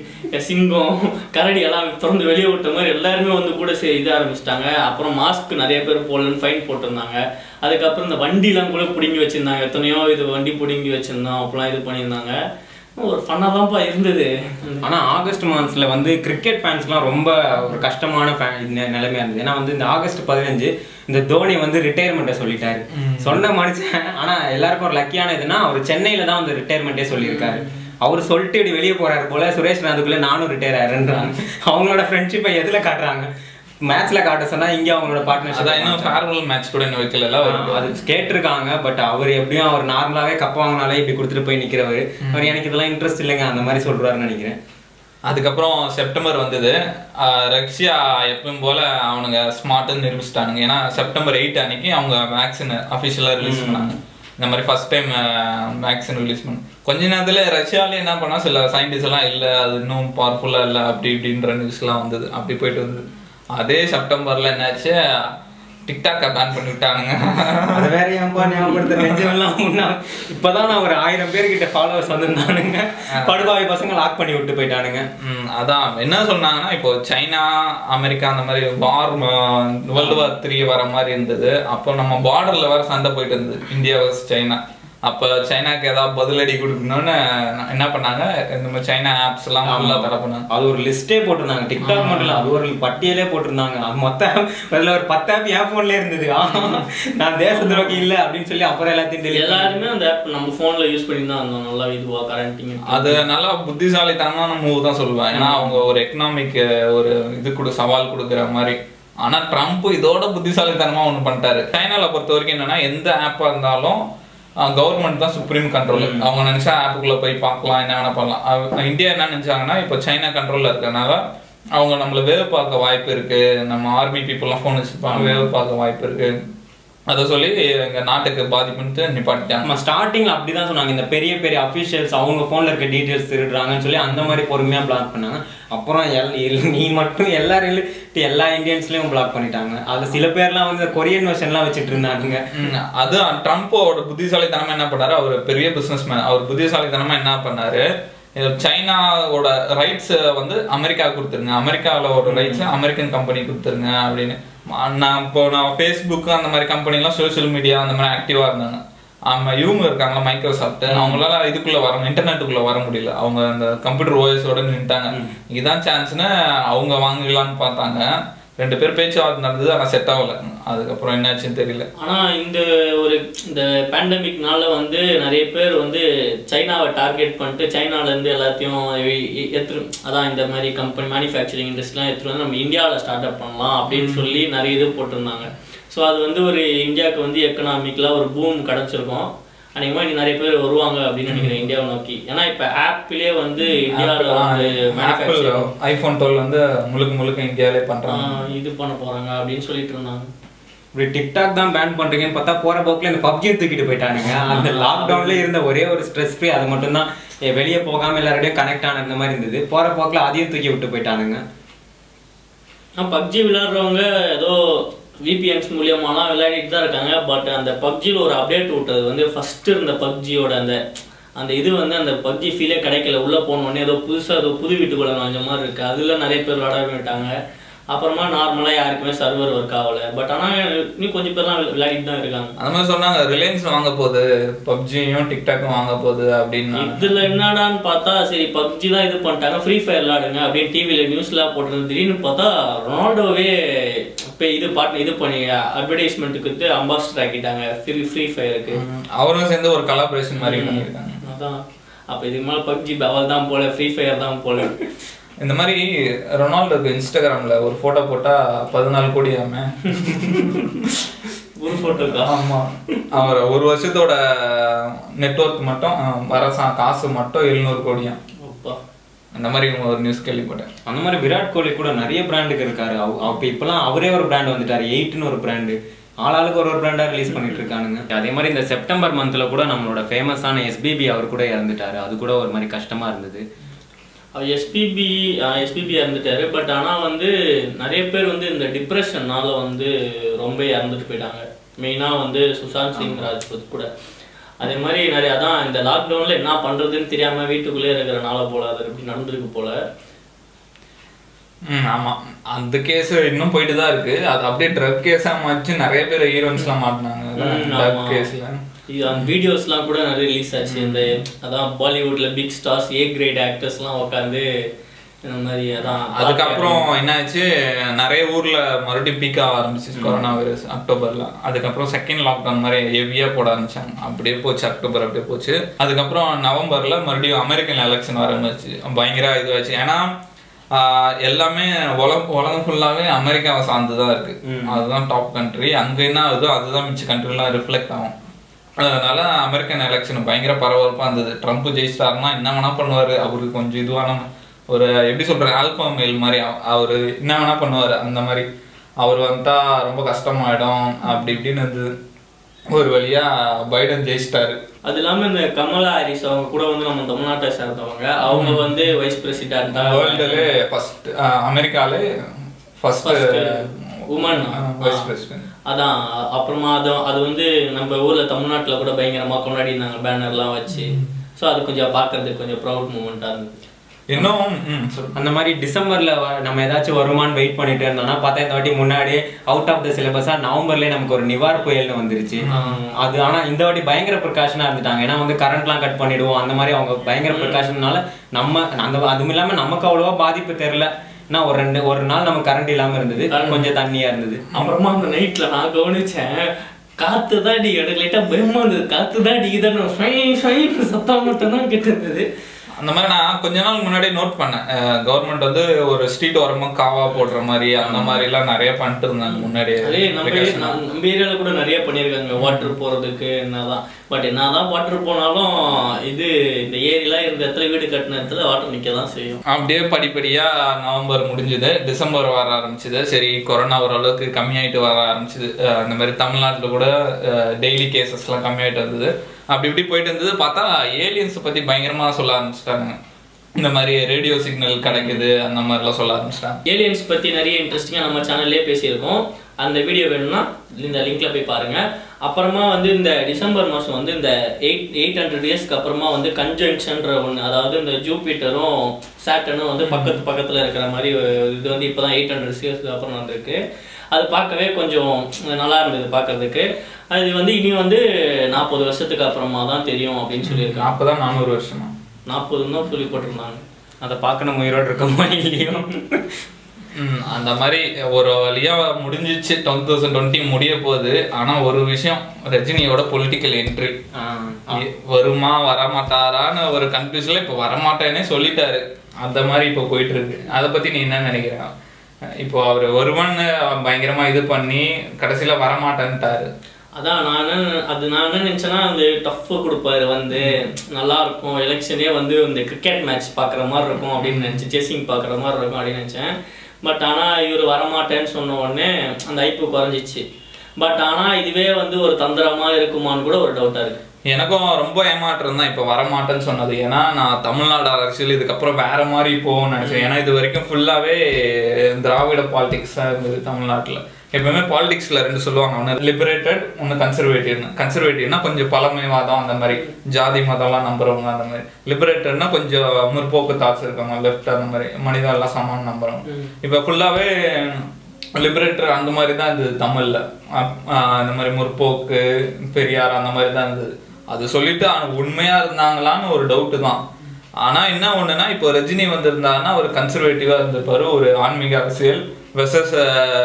சிங்கம் கரடி எல்லாம் திறந்து வெளியே விட்ட மாதிரி எல்லாருமே வந்து கூட சே- இது ஆரம்பிச்சிட்டாங்க அப்புறம் மாஸ்க் நிறைய பேர் போடலன்னு ஃபைன் போட்டிருந்தாங்க அதுக்கப்புறம் இந்த வண்டிலாம் கூட பிடுங்கி வச்சிருந்தாங்க எத்தனையோ இது வண்டி பிடுங்கி வச்சிருந்தோம் அப்பெல்லாம் இது பண்ணியிருந்தாங்க ஒரு ஃபன்னாக தான்ப்பா இருந்தது ஆனா ஆகஸ்ட் மாதத்துல வந்து கிரிக்கெட் ஃபேன்ஸ்லாம் ரொம்ப ஒரு கஷ்டமான fan நி- நிலைமையா இருந்தது ஏன்னா வந்து இந்த ஆகஸ்ட் பதினஞ்சு இந்த தோனி வந்து ரிட்டையர்மெண்ட்டை சொல்லிட்டாரு சொன்ன மனுஷன் ஆனா எல்லாருக்கும் ஒரு லக்கியான இதுன்னா அவர் சென்னையில தான் வந்து ரிட்டையர்மெண்ட்டே சொல்லியிருக்காரு அவர் சொல்லிட்டு இப்படி வெளியே போறாரு போல சுரேஷ் ரெய்னா அதுக்குள்ள நானும் ரிட்டையர் ஆயிருன்றாங்க அவங்களோட ஃப்ரெண்ட்ஷிப்பை எதுல காட்டுறாங்க மேட்ச்ல காட்ட சொன்னா இங்க அவங்களோட பார்ட்னர்ஷிப் அதான் இன்னும் ஃபேர்வெல் மேட்ச் கூட இன்னும் வைக்கல ஆ, அது கேட்டிருக்காங்க பட் அவர் எப்படியும் அவர் நார்மலாவே கப் வாங்கினாலே இப்படி கொடுத்துட்டு போய் நிக்கிறவர் அவர் எனக்கு இதெல்லாம் இன்ட்ரெஸ்ட் இல்லைங்க அந்த மாதிரி சொல்றாருன்னு நினைக்கிறேன் அதுக்கப்புறம் செப்டம்பர் வந்தது ஆஹ் ரஷ்யா எப்பவும் போல அவனுங்க ஸ்மார்ட்னு நிரூபிச்சிட்டானுங்க ஏன்னா செப்டம்பர் எயிட் அன்னைக்கு அவங்க வேக்சின் அஃபிஷியலாக ரிலீஸ் பண்ணாங்க இந்த மாதிரி ஃபர்ஸ்ட் டைம் வேக்சின் ரிலீஸ் பண்ண கொஞ்ச நேரத்துல ரஷ்யாலே என்ன பண்ணா சில சயின்டிஸ்ட் எல்லாம் இல்ல அது இன்னும் பவர்ஃபுல்லா இல்ல அப்படி இப்படின்ற நியூஸ் எல்லாம் வந்தது அப்படி போயிட்டு வந்தது அதே செப்டம்பர்ல என்னாச்சு டிக்டாக்கை பேன் பண்ணி விட்டானுங்க அது வேற ஏன்பா ஞாபகப்படுத்த நெஞ்சமெல்லாம் முன்னா இப்பதான் நான் ஒரு ஆயிரம் பேர்கிட்ட ஃபாலோவர்ஸ் வந்திருந்தானுங்க படுபாவி பசங்க லாக் பண்ணி விட்டு போயிட்டானுங்க ம், அதான் என்ன சொன்னாங்கன்னா இப்போ சைனா அமெரிக்கா அந்த மாதிரி வார் வேர்ல்டு வார் த்ரீ வர மாதிரி இருந்தது அப்போ நம்ம பார்டர்ல வேற சண்டை போயிட்டு இருந்தது இந்தியா வர்ஸ் சைனா அப்ப சைனாக்கு ஏதாவது பதிலடி கொடுக்கணும்னு என்ன பண்ணாங்க இந்த மாதிரி சைனா ஆப்ஸ் எல்லாம் ஃபுல்லா தடை பண்ணாங்க அது ஒரு லிஸ்டே போட்டிருந்தாங்க டிக்டாக் மட்டும் இல்ல அது ஒரு பட்டியலே போட்டிருந்தாங்க அது மொத்தம் அதுல ஒரு பத்து ஆப் என் போன்ல இருந்தது ஆமா, நான் தேச துரோகி இல்ல அப்படின்னு சொல்லி அப்புறம் எல்லாத்தையும் delete எல்லாருமே அந்த ஆப் நம்ம போன்ல யூஸ் பண்ணி தான் இருந்தோம் நல்லா இதுவா கரண்டிங் அது நல்லா புத்திசாலித்தனமான மூவ் தான் சொல்லுவேன் ஏன்னா அவங்க ஒரு எக்கனாமிக் ஒரு இது கொடு சவால் கொடுக்குற மாதிரி ஆனா ட்ரம்ப் இதோட புத்திசாலித்தனமா ஒண்ணு பண்ணிட்டாரு சைனால பொறுத்த வரைக்கும் என்னன்னா எந்த ஆப்பா இருந்தாலும் கவர்மெண்ட் தான் சுப்ரீம் கண்ட்ரோல் அவங்க நினைச்சா ஆப்புக்குள்ள போய் பார்க்கலாம் என்ன வேணா பண்ணலாம் அவ- இந்தியா என்ன நினைச்சாங்கன்னா இப்போ சைனா கண்ட்ரோல்ல இருக்கறனால அவங்க நம்மள வேவு பார்க்க வாய்ப்பு இருக்கு நம்ம ஆர்மி பீப்புள்லாம் ஃபோன் வச்சிருப்பாங்க வேவு பார்க்க வாய்ப்பு இருக்கு அதை சொல்லி எங்க நாட்டுக்கு பாதிப்புன்ட்டு நிப்பாட்டிட்டாங்க நம்ம ஸ்டார்டிங்ல அப்படிதான் சொன்னாங்க இந்த பெரிய பெரிய அபிஷியல்ஸ் அவங்க போன்ல இருக்க டீடைல்ஸ் திருடுறாங்கன்னு சொல்லி அந்த மாதிரி பொறுமையா பிளாக் பண்ணாங்க அப்புறம் எல் எல்- நீ மட்டும் எல்லா rel- எல்லா இந்தியன்ஸ்லயும் பிளாக் பண்ணிட்டாங்க அதுல சில பேர்லாம் வந்து கொரியன் வெர்ஷன்லாம் வச்சுட்டு இருந்தாங்க ம், அது ட்ரம்ப்போட புத்திசாலித்தனமா என்ன பண்ணாரு அவர் பெரிய பிசினஸ் மேன் அவர் புத்திசாலித்தனமா என்ன பண்ணாரு இது சைனாவோட ரைட்ஸ் வந்து அமெரிக்கா கொடுத்துருங்க அமெரிக்காவோட ரைட்ஸ் அமெரிக்கன் கம்பெனி கொடுத்துருங்க அப்படின்னு ம- நான் இப்போ நான் ஃபேஸ்புக் அந்த மாதிரி கம்பெனிலாம் சோஷியல் மீடியா அந்த மாதிரி ஆக்டிவா இருந்தாங்க ஆமா இவங்க இருக்காங்களா மைக்ரோசாஃப்ட் அவங்களால இதுக்குள்ள வர இன்டர்நெட்டுக்குள்ள வர முடியல அவங்க அந்த கம்ப்யூட்டர் ஓஎஸோட நின்ட்டாங்க இதுதான் சான்ஸ்னு அவங்க வாங்கலாம்னு பார்த்தாங்க ரெண்டு பேர் பேச்சுவார்த்தை நடந்தது ஆனா செட் ஆகல அதுக்கப்புறம் என்னாச்சுன்னு தெரியல ஆனா இந்த ஒரு இந்த பேண்டமிக்னால வந்து நிறைய பேர் வந்து சைனாவை டார்கெட் பண்ணிட்டு சைனால இருந்து எல்லாத்தையும் எ- எ- எடுத்துரு அதான் இந்த மாதிரி கம்பெனி மேனுஃபேக்சரிங் இண்டஸ்ட்ரிலாம் எடுத்துட்டு வந்து நம்ம இந்தியாவில் ஸ்டார்ட் அப் பண்ணலாம் அப்படின்னு சொல்லி நிறைய இது போட்டிருந்தாங்க ஸோ அது வந்து ஒரு இந்தியாவுக்கு வந்து எக்கனாமிக்கலாக ஒரு பூம் கிடைச்சிருக்கும் அநேகமாக இனி நிறைய பேர் வருவாங்க அப்படின்னு நினைக்கிறேன் இந்தியாவை நோக்கி ஏன்னா இப்போ ஆப்பிளே வந்து இந்தியாவில் வந்து ஆப்பிள் மேனுஃபேக்சரிங் ஐபோன் டுவெல் வந்து முழுக்க முழுக்க இந்தியாவிலே பண்றாங்க இது பண்ண போறாங்க அப்படின்னு சொல்லிட்டு இருந்தாங்க இப்படி டிக்டாக் தான் பேன் பண்றீங்கன்னு பார்த்தா போற போக்குல இந்த பப்ஜியை தூக்கிட்டு போயிட்டானுங்க அந்த லாக்டவுன்ல இருந்த ஒரே ஒரு ஸ்ட்ரெஸ் ஃப்ரீ அது மட்டும் தான் வெளியே போகாம எல்லாரோடய கனெக்ட் ஆன இந்த மாதிரி இருந்தது போற போக்குல அதையும் தூக்கி விட்டு போயிட்டானுங்க ஆனால் பப்ஜி விளையாடுறவங்க ஏதோ விபிஎன்ஸ் மூலியமாலாம் விளையாடிட்டு தான் இருக்காங்க பட் அந்த பப்ஜியில் ஒரு அப்டேட் விட்டது வந்து ஃபர்ஸ்ட் இருந்த பப்ஜியோட அந்த அந்த இது வந்து அந்த பப்ஜி ஃபீலே கிடைக்கல உள்ளே போனோடனே ஏதோ புதுசாக ஏதோ புது வீட்டுக்குள்ள நுழைஞ்ச மாதிரி இருக்குது அதில் நிறைய பேர் விளையாட விட்டாங்க அப்புறமா நார்மலாக யாருக்குமே சர்வர் ஒர்க் ஆகலை பட் ஆனால் இன்னும் கொஞ்சம் பேர்லாம் விளை- விளையாடிட்டு தான் இருக்காங்க அந்த மாதிரி சொன்னாங்க ரிலையன்ஸ் வாங்க போகுது பப்ஜியும் டிக்டாக்கும் வாங்க போகுது அப்படின்னு இதுல என்னடான்னு பார்த்தா சரி பப்ஜி தான் இது பண்ணிட்டாங்க ஃப்ரீ ஃபயர் விளாடுங்க அப்படின்னு டிவியில் நியூஸ்லாம் போட்டிருந்தது திடீர்னு பார்த்தா ரொனால்டோவே இப்போ இது பாட்டு இது பண்ணி அட்வர்டைஸ்மெண்ட்டுக்கு வந்து அம்பாஸ்டர் ஆக்கிட்டாங்க ஃப்ரீ ஃப்ரீ ஃபயருக்கு அவரும் சேர்ந்து ஒரு கலாபரேஷன் மாதிரி பண்ணியிருக்காங்க அதான் அப்போ இதுக்கு மேலே பப்ஜி அவள் தான் போல ஃப்ரீ ஃபயர் தான் போல இந்த மாதிரி ரொனால்டோக்கு இன்ஸ்டாகிராம்ல ஒரு போட்டோ போட்டா பதினாலு கோடி ஆமே ஒரு ஃபோட்டோக்கா ஆமா அவர் ஒரு வருஷத்தோட நெட்வொர்க் மட்டும் அஹ், வர சா- காசு மட்டும் எழுநூறு கோடியாம் அப்பா அந்த மாதிரி ஒரு நியூஸ் கேள்விப்பட்டேன் அந்த மாதிரி விராட் கோலி கூட நிறைய பிராண்டுக்கு இருக்காரு அவ- அப்ப இப்பெல்லாம் அவரே ஒரு பிராண்ட் வந்துட்டாரு எயிட்னு ஒரு பிராண்டு ஆளாளுக்கு ஒரு ஒரு பிராண்டா ரிலீஸ் பண்ணிட்டு இருக்கானுங்க அதே மாதிரி இந்த செப்டம்பர் மந்த்ல கூட நம்மளோட ஃபேமஸான எஸ்பிபி அவர் கூட இறந்துட்டாரு அது கூட ஒரு மாதிரி கஷ்டமா இருந்தது அவர் எஸ்பிபி எஸ்பிபி இறந்துட்டாரு பட் ஆனால் வந்து நிறைய பேர் வந்து இந்த டிப்ரெஷன்னால வந்து ரொம்ப இறந்துட்டு போயிட்டாங்க மெயினாக வந்து சுஷாந்த் சிங் ராஜ்புத் கூட அதே மாதிரி நிறைய அதான் இந்த லாக்டவுனில் என்ன பண்ணுறதுன்னு தெரியாமல் வீட்டுக்குள்ளே இருக்கிறனால போல அது இப்படி நடந்திருக்கு போல ம் ஆமா அந்த கேஸ் இன்னும் போயிட்டு தான் இருக்கு அது அப்படியே ட்ரக் கேஸா மாற்றி நிறைய பேர் ஹீரோயின்ஸ்லாம் மாட்டினாங்க ம், ட்ரக் ஆமா. கேஸ்ல இது அந்த வீடியோஸ்லாம் கூட நிறைய ரிலீஸ் ஆச்சு இந்த அதான் பாலிவுட்ல பிக் ஸ்டார்ஸ் ஏ கிரேட் ஆக்டர்ஸ்லாம் உட்காந்து இந்த மாதிரி அதான் அதுக்கப்புறம் என்னாச்சு நிறைய ஊர்ல மறுபடியும் பீக் ஆக ஆரம்பிச்சிச்சு கொரோனா வைரஸ் அக்டோபர்ல அதுக்கப்புறம் செகண்ட் லாக்டவுன் மாதிரி ஹெவியா போட ஆரம்பிச்சாங்க அப்படியே போச்சு அக்டோபர் அப்படியே போச்சு அதுக்கப்புறம் நவம்பர்ல மறுபடியும் அமெரிக்கன் எலெக்ஷன் ஆரம்பிச்சு பயங்கர இதுவாச்சு ஏன்னா ஆஹ், எல்லாமே உலகம் உலகம் ஃபுல்லாவே அமெரிக்காவை சார்ந்து தான் இருக்கு அதுதான் டாப் கண்ட்ரி அங்க என்ன ஆகுதோ அதுதான் மிச்ச கண்ட்ரிலாம் ரிஃப்ளெக்ட் ஆகும் அதனால அமெரிக்கன் எலெக்ஷன் பயங்கர பரபரப்பா இருந்தது ட்ரம்ப் ஜெயிச்சிட்டாருன்னா என்ன வேணா பண்ணுவாரு அவருக்கு கொஞ்சம் இதுவான ஒரு எப்படி சொல்றது ஆல்பா மேல் மாதிரி அவ- அவரு என்ன வேணா பண்ணுவாரு அந்த மாதிரி அவர் வந்துட்டா ரொம்ப கஷ்டமாயிடும் அப்படி இப்படின்னு இருந்தது ஒரு வழியா பைடன் ஜெயிச்சிட்டாரு அது இல்லாம இந்த கமலா ஹாரிஸ் அவங்க கூட வந்து நம்ம தமிழ்நாட்டை சேர்ந்தவங்க அவங்க வந்து வைஸ் பிரசிடென்டா வேர்ல்டுலே ஃபர்ஸ்ட் அமெரிக்காலே ஃபர்ஸ்ட் உமன் வைஸ் பிரசிடென்ட் அதான் அப்புறமா அது அது வந்து நம்ம ஊர்ல தமிழ்நாட்டுல கூட பயங்கரமா கொண்டாடி இருந்தாங்க பேனர்லாம் வச்சு ஸோ அது கொஞ்சம் பார்க்கறதுக்கு கொஞ்சம் ப்ரௌட் மூமெண்ட்டாக இருந்தது இன்னும் ம், சொல்லு. அந்த மாதிரி டிசம்பர்ல வ- நம்ம ஏதாச்சும் வருமான்னு வெயிட் பண்ணிட்டு இருந்தோம்னா பார்த்தா இந்த வாட்டி முன்னாடி அவுட் ஆஃப் த சிலபஸா நவம்பர்லயே நமக்கு ஒரு நிவார் புயல்னு வந்துருச்சு அது ஆனா இந்த வாட்டி பயங்கர ப்ரிகாஷனா இருந்துட்டாங்க ஏன்னா வந்து கரண்ட்லாம் கட் பண்ணிடுவோம் அந்த மாதிரி அவங்க பயங்கர ப்ரிகாஷன்னால நம்ம அந்த அதுவும் இல்லாம நமக்கு அவ்வளவா பாதிப்பு தெரியல ஏன்னா ஒரு ரெண்டு ஒரு நாள் நமக்கு கரண்ட் இல்லாம இருந்தது கொஞ்சம் தண்ணியா இருந்தது அப்புறமா அந்த நைட்ல நான் கவனிச்சேன் காத்து தான் அடி எனக்கு லைட்டா பயமா இருந்தது காத்து தான் அடிக்குதான் சத்தம் மட்டும் தான் கேட்டு இருந்தது அந்த மாதிரி நான் கொஞ்ச நாள் முன்னாடி நோட் பண்ணேன் கவர்மெண்ட் வந்து ஒரு ஸ்ட்ரீட் ஓரமா காவா போடுற மாதிரி அந்த மாதிரி எல்லாம் நிறைய பண்ணிட்டு இருந்தாங்க முன்னாடி அதே நம்ம ஏரியா- நம்ம நம்ம ஏரியால கூட நிறைய பண்ணியிருக்காங்க வாட்டர் போறதுக்கு என்னதான் பட் என்னதான் வாட்டர் போனாலும் இது இந்த ஏரிலாம் இருந்த இடத்துல வீடு கட்டின இடத்துல வாட்டர் நிக்க தான் செய்யும் அப்படியே படிப்படியா நவம்பர் முடிஞ்சது டிசம்பர் வர ஆரம்பிச்சது சரி கொரோனா ஓரளவுக்கு கம்மியாயிட்டு வர ஆரம்பிச்சது அஹ் இந்த மாதிரி தமிழ்நாட்டுல கூட டெய்லி கேசஸ்லாம் கம்மியாயிட்டு வந்தது அப்படி இப்படி போயிட்டு இருந்தது பார்த்தா ஏலியன்ஸ் பத்தி பயங்கரமா சொல்ல ஆரம்பிச்சிட்டாங்க இந்த மாதிரி ரேடியோ சிக்னல் கிடைக்குது அந்த மாதிரிலாம் சொல்ல ஆரம்பிச்சிட்டாங்க ஏலியன்ஸ் பத்தி நிறைய இன்ட்ரெஸ்டிங்கா நம்ம சேனல்லே பேசியிருக்கோம் அந்த வீடியோ வேணும்னா இந்த லிங்க்ல போய் பாருங்க அப்புறமா வந்து இந்த டிசம்பர் மாசம் வந்து இந்த எயிட் எயிட் ஹண்ட்ரட் இயர்ஸ்க்கு அப்புறமா வந்து கன்ஜங்ஷன்ற ஒன்று அதாவது இந்த ஜூபிட்டரும் சாட்டனும் வந்து பக்கத்து பக்கத்துல இருக்கிற மாதிரி ஒரு- இது வந்து இப்போதான் எயிட் ஹண்ட்ரட் இயர்ஸ்க்கு அப்புறம் வந்திருக்கு அது பார்க்கவே கொஞ்சம் நல்லா இருந்தது பார்க்கறதுக்கு அது வந்து இனி வந்து நாற்பது வருஷத்துக்கு அப்புறமா தான் தெரியும் அப்படின்னு சொல்லியிருக்காங்க அப்பதான் நானூறு வருஷமா நாற்பதுன்னு தான் சொல்லி போட்டிருந்தாங்க அதை பார்க்க நம்ம உயிரோடு இருக்கோமா இல்லையோ ம், அந்த மாதிரி ஒரு வழியா முடிஞ்சிச்சு டூ தௌசண்ட் டுவெண்ட்டி முடிய போகுது ஆனா ஒரு விஷயம் ரஜினியோட பொலிட்டிக்கல் என்ட்ரி ஆஹ் வருமா வரமாட்டாரான்னு ஒரு கன்ஃபியூஸ்ல இப்போ வரமாட்டேன்னே சொல்லிட்டாரு அந்த மாதிரி இப்போ போயிட்டு இருக்கு அதை பத்தி நீ என்ன நினைக்கிற இப்போ அவர் வருவான்னு பயங்கரமா இது பண்ணி கடைசியில வரமாட்டேன்ட்டாரு அதான் நான் என்ன அது நான் என்ன நினச்சேன்னா அந்த டஃப் கொடுப்பாரு வந்து நல்லா இருக்கும் எலெக்ஷனே வந்து இந்த கிரிக்கெட் மேட்ச் பார்க்குற மாதிரி இருக்கும் அப்படின்னு நினச்சேன் செஸ்ஸிங் பார்க்குற மாதிரி இருக்கும் அப்படின்னு நினச்சேன் பட் ஆனால் இவர் வரமாட்டேன்னு சொன்ன உடனே அந்த ஐப்பு குறைஞ்சிச்சு பட் ஆனால் இதுவே வந்து ஒரு தந்திரமா இருக்குமான்னு கூட ஒரு டவுட்டாக இருக்கு எனக்கும் ரொம்ப ஏமாற்றம் தான் இப்போ வரமாட்டேன்னு சொன்னது ஏன்னா நான் தமிழ்நாடு அரசியல் இதுக்கப்புறம் வேற மாதிரி போகும்னு நினைச்சேன் ஏன்னா இது வரைக்கும் ஃபுல்லாவே திராவிட பாலிடிக்ஸாக இருந்தது தமிழ்நாட்டில் எப்பவுமே பாலிடிக்ஸ்ல ரெண்டு சொல்லுவாங்க ஒன்று லிபரேட்டட் ஒன்று கன்சர்வேட்டிவ்னு கன்சர்வேட்டிவ்னா கொஞ்சம் பழமைவாதம் அந்த மாதிரி ஜாதி மதம்லாம் நம்புறவங்க அந்த மாதிரி லிபரேட்டட்னா கொஞ்சம் முற்போக்கு தாட்ஸ் இருக்காங்க லெஃப்ட் அந்த மாதிரி மனிதன் எல்லாம் சமான் நம்புறவங்க இப்போ ஃபுல்லாவே லிபரேட்டர் அந்த மாதிரி தான் இருந்தது தமிழ்ல அப்- ஆஹ் இந்த மாதிரி முற்போக்கு பெரியார் அந்த மாதிரி தான் இருந்தது அது சொல்லிட்டு ஆனா உண்மையா இருந்தாங்களான்னு ஒரு டவுட்டு தான் ஆனா என்ன ஒண்ணுன்னா இப்போ ரஜினி வந்திருந்தாருன்னா ஒரு கன்சர்வேட்டிவா இருந்திருப்பாரு ஒரு ஆன்மீக அரசியல் வெர்சஸ்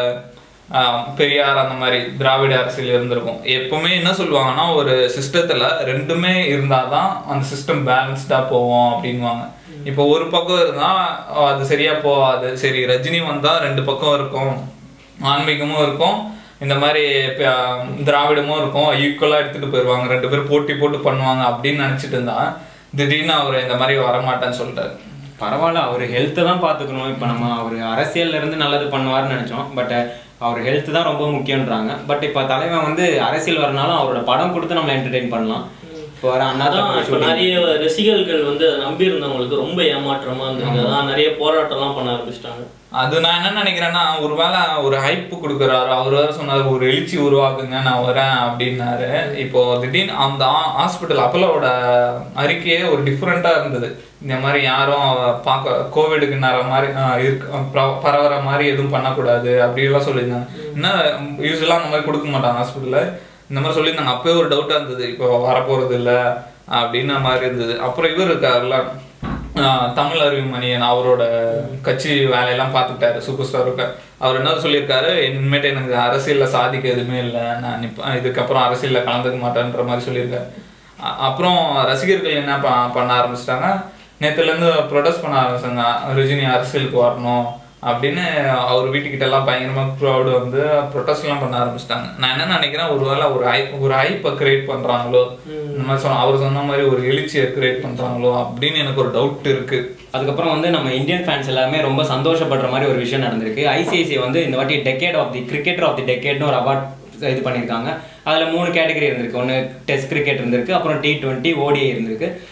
பெரியார் அந்த மாதிரி திராவிட அரசியல் இருந்திருக்கும் எப்பவுமே என்ன சொல்லுவாங்கன்னா ஒரு சிஸ்டத்துல ரெண்டுமே இருந்தாதான் அந்த சிஸ்டம் பேலன்ஸ்டா போவோம் அப்படின்வாங்க இப்போ ஒரு பக்கம் இருந்தா அது சரியா போகாது சரி ரஜினி வந்தா ரெண்டு பக்கம் இருக்கும் ஆன்மீகமும் இருக்கும் இந்த மாதிரி ப- திராவிடமும் இருக்கும் ஈக்குவலா எடுத்துட்டு போயிடுவாங்க ரெண்டு பேரும் போட்டி போட்டு பண்ணுவாங்க அப்படின்னு நினைச்சிட்டு இருந்தா திடீர்னு அவர் இந்த மாதிரி வரமாட்டேன்னு சொல்லிட்டாரு பரவாயில்ல அவர் ஹெல்த்தை தான் பார்த்துக்கணும் இப்போ நம்ம அவர் அரசியல்ல இருந்து நல்லது பண்ணுவார்னு நினைச்சோம் பட் அவர் ஹெல்த் தான் ரொம்ப முக்கியன்றாங்க பட் இப்போ தலைவன் வந்து அரசியல் வரனாலும் அவரோட படம் கொடுத்து நம்ம என்டர்டெயின் பண்ணலாம் இப்போ வர அண்ணா அதான் தம்பி இப்போ நிறைய ரசிகர்கள் வந்து அதை நம்பி இருந்தவங்களுக்கு ரொம்ப ஏமாற்றமா இருந்திருக்கு அதான் நிறைய போராட்டம்லாம் பண்ண ஆரம்பிச்சிட்டாங்க அது நான் என்ன நினைக்கிறேன்னா ஒருவேளை ஒரு ஹைப் கொடுக்குறாரு அவர் வேற சொன்னாரு ஒரு எழுச்சி உருவாக்குங்க நான் வரேன் அப்படின்னாரு இப்போ திடீர்னு அந்த ஹாஸ்பிட்டல் அப்பலோட அறிக்கையே ஒரு டிஃப்ரெண்டா இருந்தது இந்த மாதிரி யாரும் பார்க்க கோவிடுக்கு நர மாதிரி ஆஹ், இருக்கு ப- பரவற மாதிரி எதுவும் பண்ணக்கூடாது அப்படிலாம் சொல்லியிருந்தாங்க என்ன யூஸ்வலாக அந்த மாதிரி கொடுக்க மாட்டாங்க ஹாஸ்பிட்டல்ல இந்த மாதிரி சொல்லியிருந்தாங்க அப்பவே ஒரு டவுட்டா இருந்தது இப்போ வரப்போறது இல்ல அப்படின்ன மாதிரி இருந்தது அப்புறம் இவர் இருக்காருல்ல ஆஹ் தமிழ் அறிவுமணியன் அவரோட கட்சி வேலையெல்லாம் பார்த்துட்டாரு சூப்பர் ஸ்டாருக்கு அவர் என்ன சொல்லியிருக்காரு இனிமேட்டு எனக்கு அரசியல்ல சாதிக்க எதுவுமே இல்லை நான் நிப்ப இதுக்கப்புறம் அரசியல்ல கலந்துக்க மாட்டேன்ற மாதிரி சொல்லியிருக்காரு அ- அப்புறம் ரசிகர்கள் என்ன ப- பண்ண ஆரம்பிச்சிட்டாங்க நேற்றுலேருந்து ப்ரொடெஸ்ட் பண்ண ஆரம்பிச்சாங்க ரஜினி அரசியலுக்கு வரணும் அப்படின்னு அவர் வீட்டுக்கிட்ட எல்லாம் பயங்கரமா க்ரௌடு வந்து protest எல்லாம் பண்ண ஆரம்பிச்சிட்டாங்க நான் என்ன நினைக்கிறேன் ஒருவேளை ஒரு ஐ ஒரு ஐப்பை கிரியேட் பண்றாங்களோ இந்த மாதிரி சொன்ன அவர் சொன்ன மாதிரி ஒரு எழுச்சியை கிரியேட் பண்றாங்களோ அப்படின்னு எனக்கு ஒரு டவுட் இருக்கு அதுக்கப்புறம் வந்து நம்ம இந்தியன் ஃபேன்ஸ் எல்லாமே ரொம்ப சந்தோஷப்படுற மாதிரி ஒரு விஷயம் நடந்திருக்கு ஐசிஐசிஐ வந்து இந்த வாட்டி decade of the cricketer of the டெக்கேட்னு ஒரு அவார்ட் இது பண்ணியிருக்காங்க அதில் மூணு கேட்டகரி இருந்திருக்கு ஒன்று டெஸ்ட் கிரிக்கெட் இருந்திருக்கு அப்புறம் டி டுவெண்ட்டி ஓடிஐ இருந்திருக்கு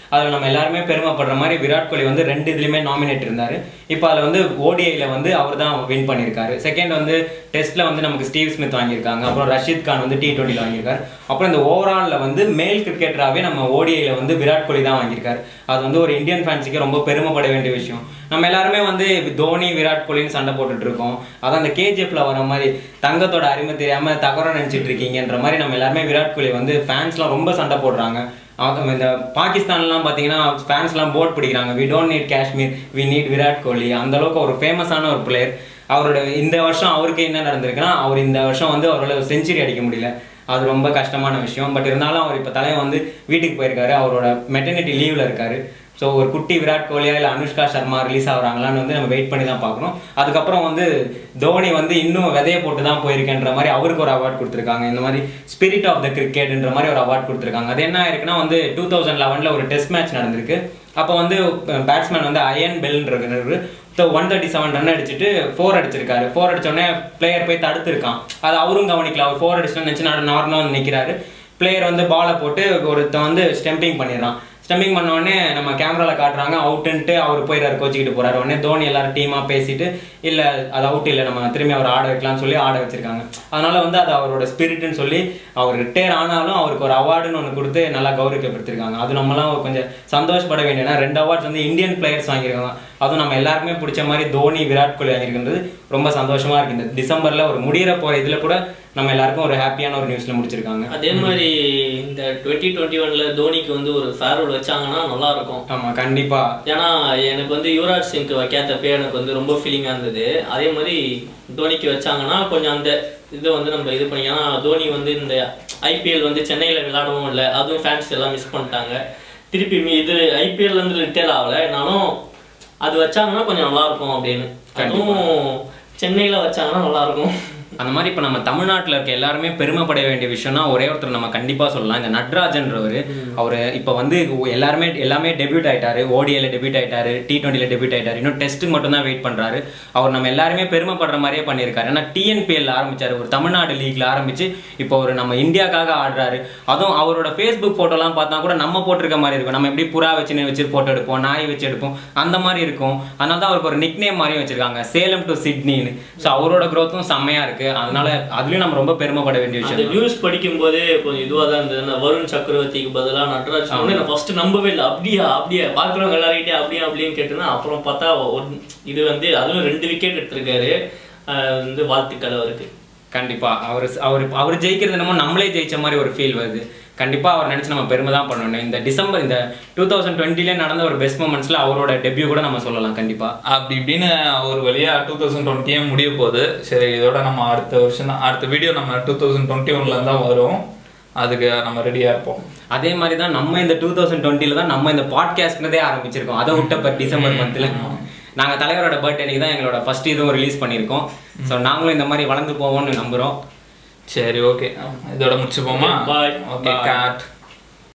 அதில் நம்ம எல்லாருமே பெருமைப்படுற மாதிரி விராட் கோலி வந்து ரெண்டு இதுலையுமே நாமினேட் இருந்தார் இப்போ அதில் வந்து ஓடிஐயில் வந்து அவர் தான் வின் பண்ணியிருக்காரு செகண்ட் வந்து டெஸ்ட்டில் வந்து நமக்கு ஸ்டீவ் ஸ்மித் வாங்கியிருக்காங்க அப்புறம் ரஷீத் கான் வந்து டி டுவெண்ட்டியில் வாங்கியிருக்காரு அப்புறம் இந்த ஓவராலில் வந்து மேல் கிரிக்கெட்டராகவே நம்ம ஓடிஐயில் வந்து விராட் கோலி தான் வாங்கியிருக்காரு அது வந்து ஒரு இந்தியன் ஃபேன்ஸுக்கு ரொம்ப பெருமைப்பட வேண்டிய விஷயம் நம்ம எல்லாருமே வந்து தோனி விராட் கோலின்னு சண்டை போட்டுட்டு இருக்கோம் அதான் அந்த கேஜிஎஃப்ல வர மாதிரி தங்கத்தோட அருமை தெரியாம தகரம் நினைச்சிட்டு இருக்கீங்கன்ற மாதிரி நம்ம எல்லாருமே விராட் கோலி வந்து ஃபேன்ஸ்லாம் ரொம்ப சண்டை போடுறாங்க அவங்க இந்த பாகிஸ்தான்லாம் பார்த்தீங்கன்னா ஃபேன்ஸ்லாம் போட் பிடிக்கிறாங்க we don't need Kashmir we need Virat Kohli அந்த அளவுக்கு ஒரு ஃபேமஸான ஒரு பிளேயர் அவரோட இந்த வருஷம் அவருக்கு என்ன நடந்திருக்குன்னா அவர் இந்த வருஷம் வந்து அவரால் செஞ்சுரி அடிக்க முடியல அது ரொம்ப கஷ்டமான விஷயம் பட் இருந்தாலும் அவர் இப்போ தலைவன் வந்து வீட்டுக்கு போயிருக்காரு அவரோட மெட்டர்னிட்டி லீவில் இருக்காரு ஸோ ஒரு குட்டி விராட் கோலியா இல்லை அனுஷ்கா சர்மா ரிலீஸ் ஆகுறாங்களான்னு வந்து நம்ம வெயிட் பண்ணி தான் பார்க்கணும் அதுக்கப்புறம் வந்து தோனி வந்து இன்னும் விதைய போட்டு தான் போயிருக்கேன்ற மாதிரி அவருக்கு ஒரு அவார்ட் கொடுத்துருக்காங்க இந்த மாதிரி ஸ்பிரிட் ஆஃப் த கிரிக்கெட்ன்ற மாதிரி ஒரு அவார்ட் கொடுத்துருக்காங்க அது என்ன ஆயிருக்குன்னா வந்து டூ தௌசண்ட் லெவனில் ஒரு டெஸ்ட் மேட்ச் நடந்திருக்கு அப்போ வந்து பேட்ஸ்மேன் வந்து அயன் பெல்ன்றவர் ஒன் தேர்ட்டி செவன் ரன் அடிச்சுட்டு ஃபோர் அடிச்சிருக்காரு ஃபோர் அடிச்சோடனே பிளேயர் போய் தடுத்துருக்கான் அது அவரும் கவனிக்கல அவர் ஃபோர் அடிச்சோன்னு நினச்சி நார்மலாக வந்து நிற்கிறாரு பிளேயர் வந்து பாலை போட்டு ஒருத்தன் வந்து ஸ்டெம்பிங் பண்ணிடுறான் ஸ்டம்பிங் பண்ண உடனே நம்ம கேமரால காட்டுறாங்க அவுட்டுன்ட்டு அவர் போயிடாரு கோச்சிக்கிட்டு போறாரு உடனே தோனி எல்லாரும் டீமா பேசிட்டு இல்ல அது அவுட் இல்லை நம்ம திரும்பி அவர் ஆட வைக்கலாம்னு சொல்லி ஆட வச்சிருக்காங்க அதனால வந்து அது அவரோட ஸ்பிரிட்னு சொல்லி அவர் ரிட்டையர் ஆனாலும் அவருக்கு ஒரு அவார்டுன்னு ஒன்று கொடுத்து நல்லா கௌரவிக்கப்படுத்திருக்காங்க அது நம்மலாம் கொஞ்சம் சந்தோஷப்பட வேண்டிய ஏன்னா ரெண்டு அவார்ட்ஸ் வந்து இந்தியன் பிளேயர்ஸ் வாங்கியிருக்காங்க அதுவும் நம்ம எல்லாருக்குமே பிடிச்ச மாதிரி தோனி விராட் கோலி வாங்கியிருக்கின்றது ரொம்ப சந்தோஷமா இருக்கு இந்த டிசம்பர்ல ஒரு முடியிற போற இதுல கூட நம்ம எல்லாருக்கும் ஒரு ஹாப்பியான ஒரு நியூஸ்ல முடிச்சிருக்காங்க அதே மாதிரி இந்த டுவெண்ட்டி டுவெண்ட்டி ஒன்ல தோனிக்கு வந்து ஒரு ஃபேர்வெல் வச்சாங்கன்னா நல்லா இருக்கும் ஆமா கண்டிப்பா ஏன்னா எனக்கு வந்து யுவராஜ் சிங்க்கு வைக்காதப்பே எனக்கு வந்து ரொம்ப ஃபீலிங்காக இருந்தது அதே மாதிரி தோனிக்கு வச்சாங்கன்னா கொஞ்சம் அந்த இது வந்து நம்ம இது பண்ணி ஏன்னா தோனி வந்து இந்த ஐபிஎல் வந்து சென்னையில் விளையாடவும் இல்லை அதுவும் ஃபேன்ஸ் எல்லாம் மிஸ் பண்ணிட்டாங்க திருப்பி மீ- இது ஐபிஎல் வந்து ரிட்டைல் ஆகலை நானும் அது வச்சாங்கன்னா கொஞ்சம் நல்லா இருக்கும் அப்படின்னு அதுவும் சென்னையில் வச்சாங்கன்னா நல்லா இருக்கும் அந்த மாதிரி இப்போ நம்ம தமிழ்நாட்டில் இருக்க எல்லாருமே பெருமைப்பட வேண்டிய விஷயம்னா ஒரே ஒருத்தர் நம்ம கண்டிப்பாக சொல்லலாம் இந்த நட்ராஜன்றவர் அவர் இப்போ வந்து எல்லாருமே எல்லாமே டெபியூட் ஆயிட்டாரு ஓடிஏல டெபியூட் ஆயிட்டாரு டி டுவெண்ட்டியில் டெபியூட் ஆயிட்டாரு இன்னும் டெஸ்ட்டுக்கு மட்டும் தான் வெயிட் பண்ணுறாரு அவர் நம்ம எல்லாருமே பெருமைப்படுற மாதிரியே பண்ணியிருக்காரு ஏன்னா டிஎன்பிஎல் ஆரம்பிச்சாரு ஒரு தமிழ்நாடு லீக்ல ஆரம்பிச்சு இப்போ ஒரு நம்ம இந்தியாக்காக ஆடுறாரு அதுவும் அவரோட ஃபேஸ்புக் ஃபோட்டோலாம் பார்த்தா கூட நம்ம போட்டிருக்க மாதிரி இருக்கும் நம்ம எப்படி புறா வச்சு வச்சு ஃபோட்டோ எடுப்போம் நாய் வச்சு எடுப்போம் அந்த மாதிரி இருக்கும் அதனால தான் அவருக்கு ஒரு நிக் நேம் மாதிரியும் வச்சிருக்காங்க சேலம் டு சிட்னின்னு ஸோ அவரோட க்ரோத்தும் செம்மையா இருக்கு அதனால அதுலயும் நம்ம ரொம்ப பெருமைப்பட வேண்டிய அந்த விஷயம் நியூஸ் படிக்கும் போதே கொஞ்சம் இதுவா தான் இருந்தது அந்த வருண் சக்கரவர்த்திக்கு பதிலா நட்ராஜ் வந்து நான் ஃபர்ஸ்ட் நம்பவே இல்லை அப்படியா அப்படியா பாக்குறவங்க எல்லார்கிட்டயும் அப்படியா அப்படின்னு கேட்டுனா அப்புறம் பார்த்தா ஒரு- இது வந்து அதுவும் ரெண்டு விக்கெட் எடுத்திருக்காரு அஹ் வந்து வாழ்த்துக்கள் அவருக்கு கண்டிப்பா அவர் அவர் அவர் ஜெயிக்கிறது என்னமோ நம்மளே ஜெயிச்ச மாதிரி ஒரு ஃபீல் வருது கண்டிப்பா அவர் நினைச்சு நம்ம பெருமை தான் பண்ணணும் இந்த டிசம்பர் இந்த டூ தௌசண்ட் டுவெண்ட்டில நடந்த ஒரு பெஸ்ட் மூமெண்ட்ஸ்ல அவரோட டெபியூ கூட நம்ம சொல்லலாம் கண்டிப்பா அப்படி இப்படின்னு ஒரு வழியா டூ தௌசண்ட் டுவெண்ட்டியே முடிய போகுது சரி இதோட நம்ம அடுத்த வருஷம் தான் அடுத்த வீடியோ நம்ம டூ தௌசண்ட் டுவெண்ட்டி ஒன்ல தான் வரும் அதுக்கு நம்ம ரெடியா இருப்போம் அதே மாதிரி தான் நம்ம இந்த டூ தௌசண்ட் டுவெண்ட்டில தான் நம்ம இந்த பாட்காஸ்ட்னதே ஆரம்பிச்சிருக்கோம் அதை விட்ட இப்போ டிசம்பர் மந்த்ல நாங்க தலைவரோட பர்த்டேக்கு தான் எங்களோட ஃபர்ஸ்ட் இதுவும் ரிலீஸ் பண்ணியிருக்கோம் ஸோ நாங்களும் இந்த மாதிரி வளர்ந்து போவோம்னு நம்புறோம் சரி ஓகே இதோட முடிச்சுப்போமா Okay, bye. Okay Bye. God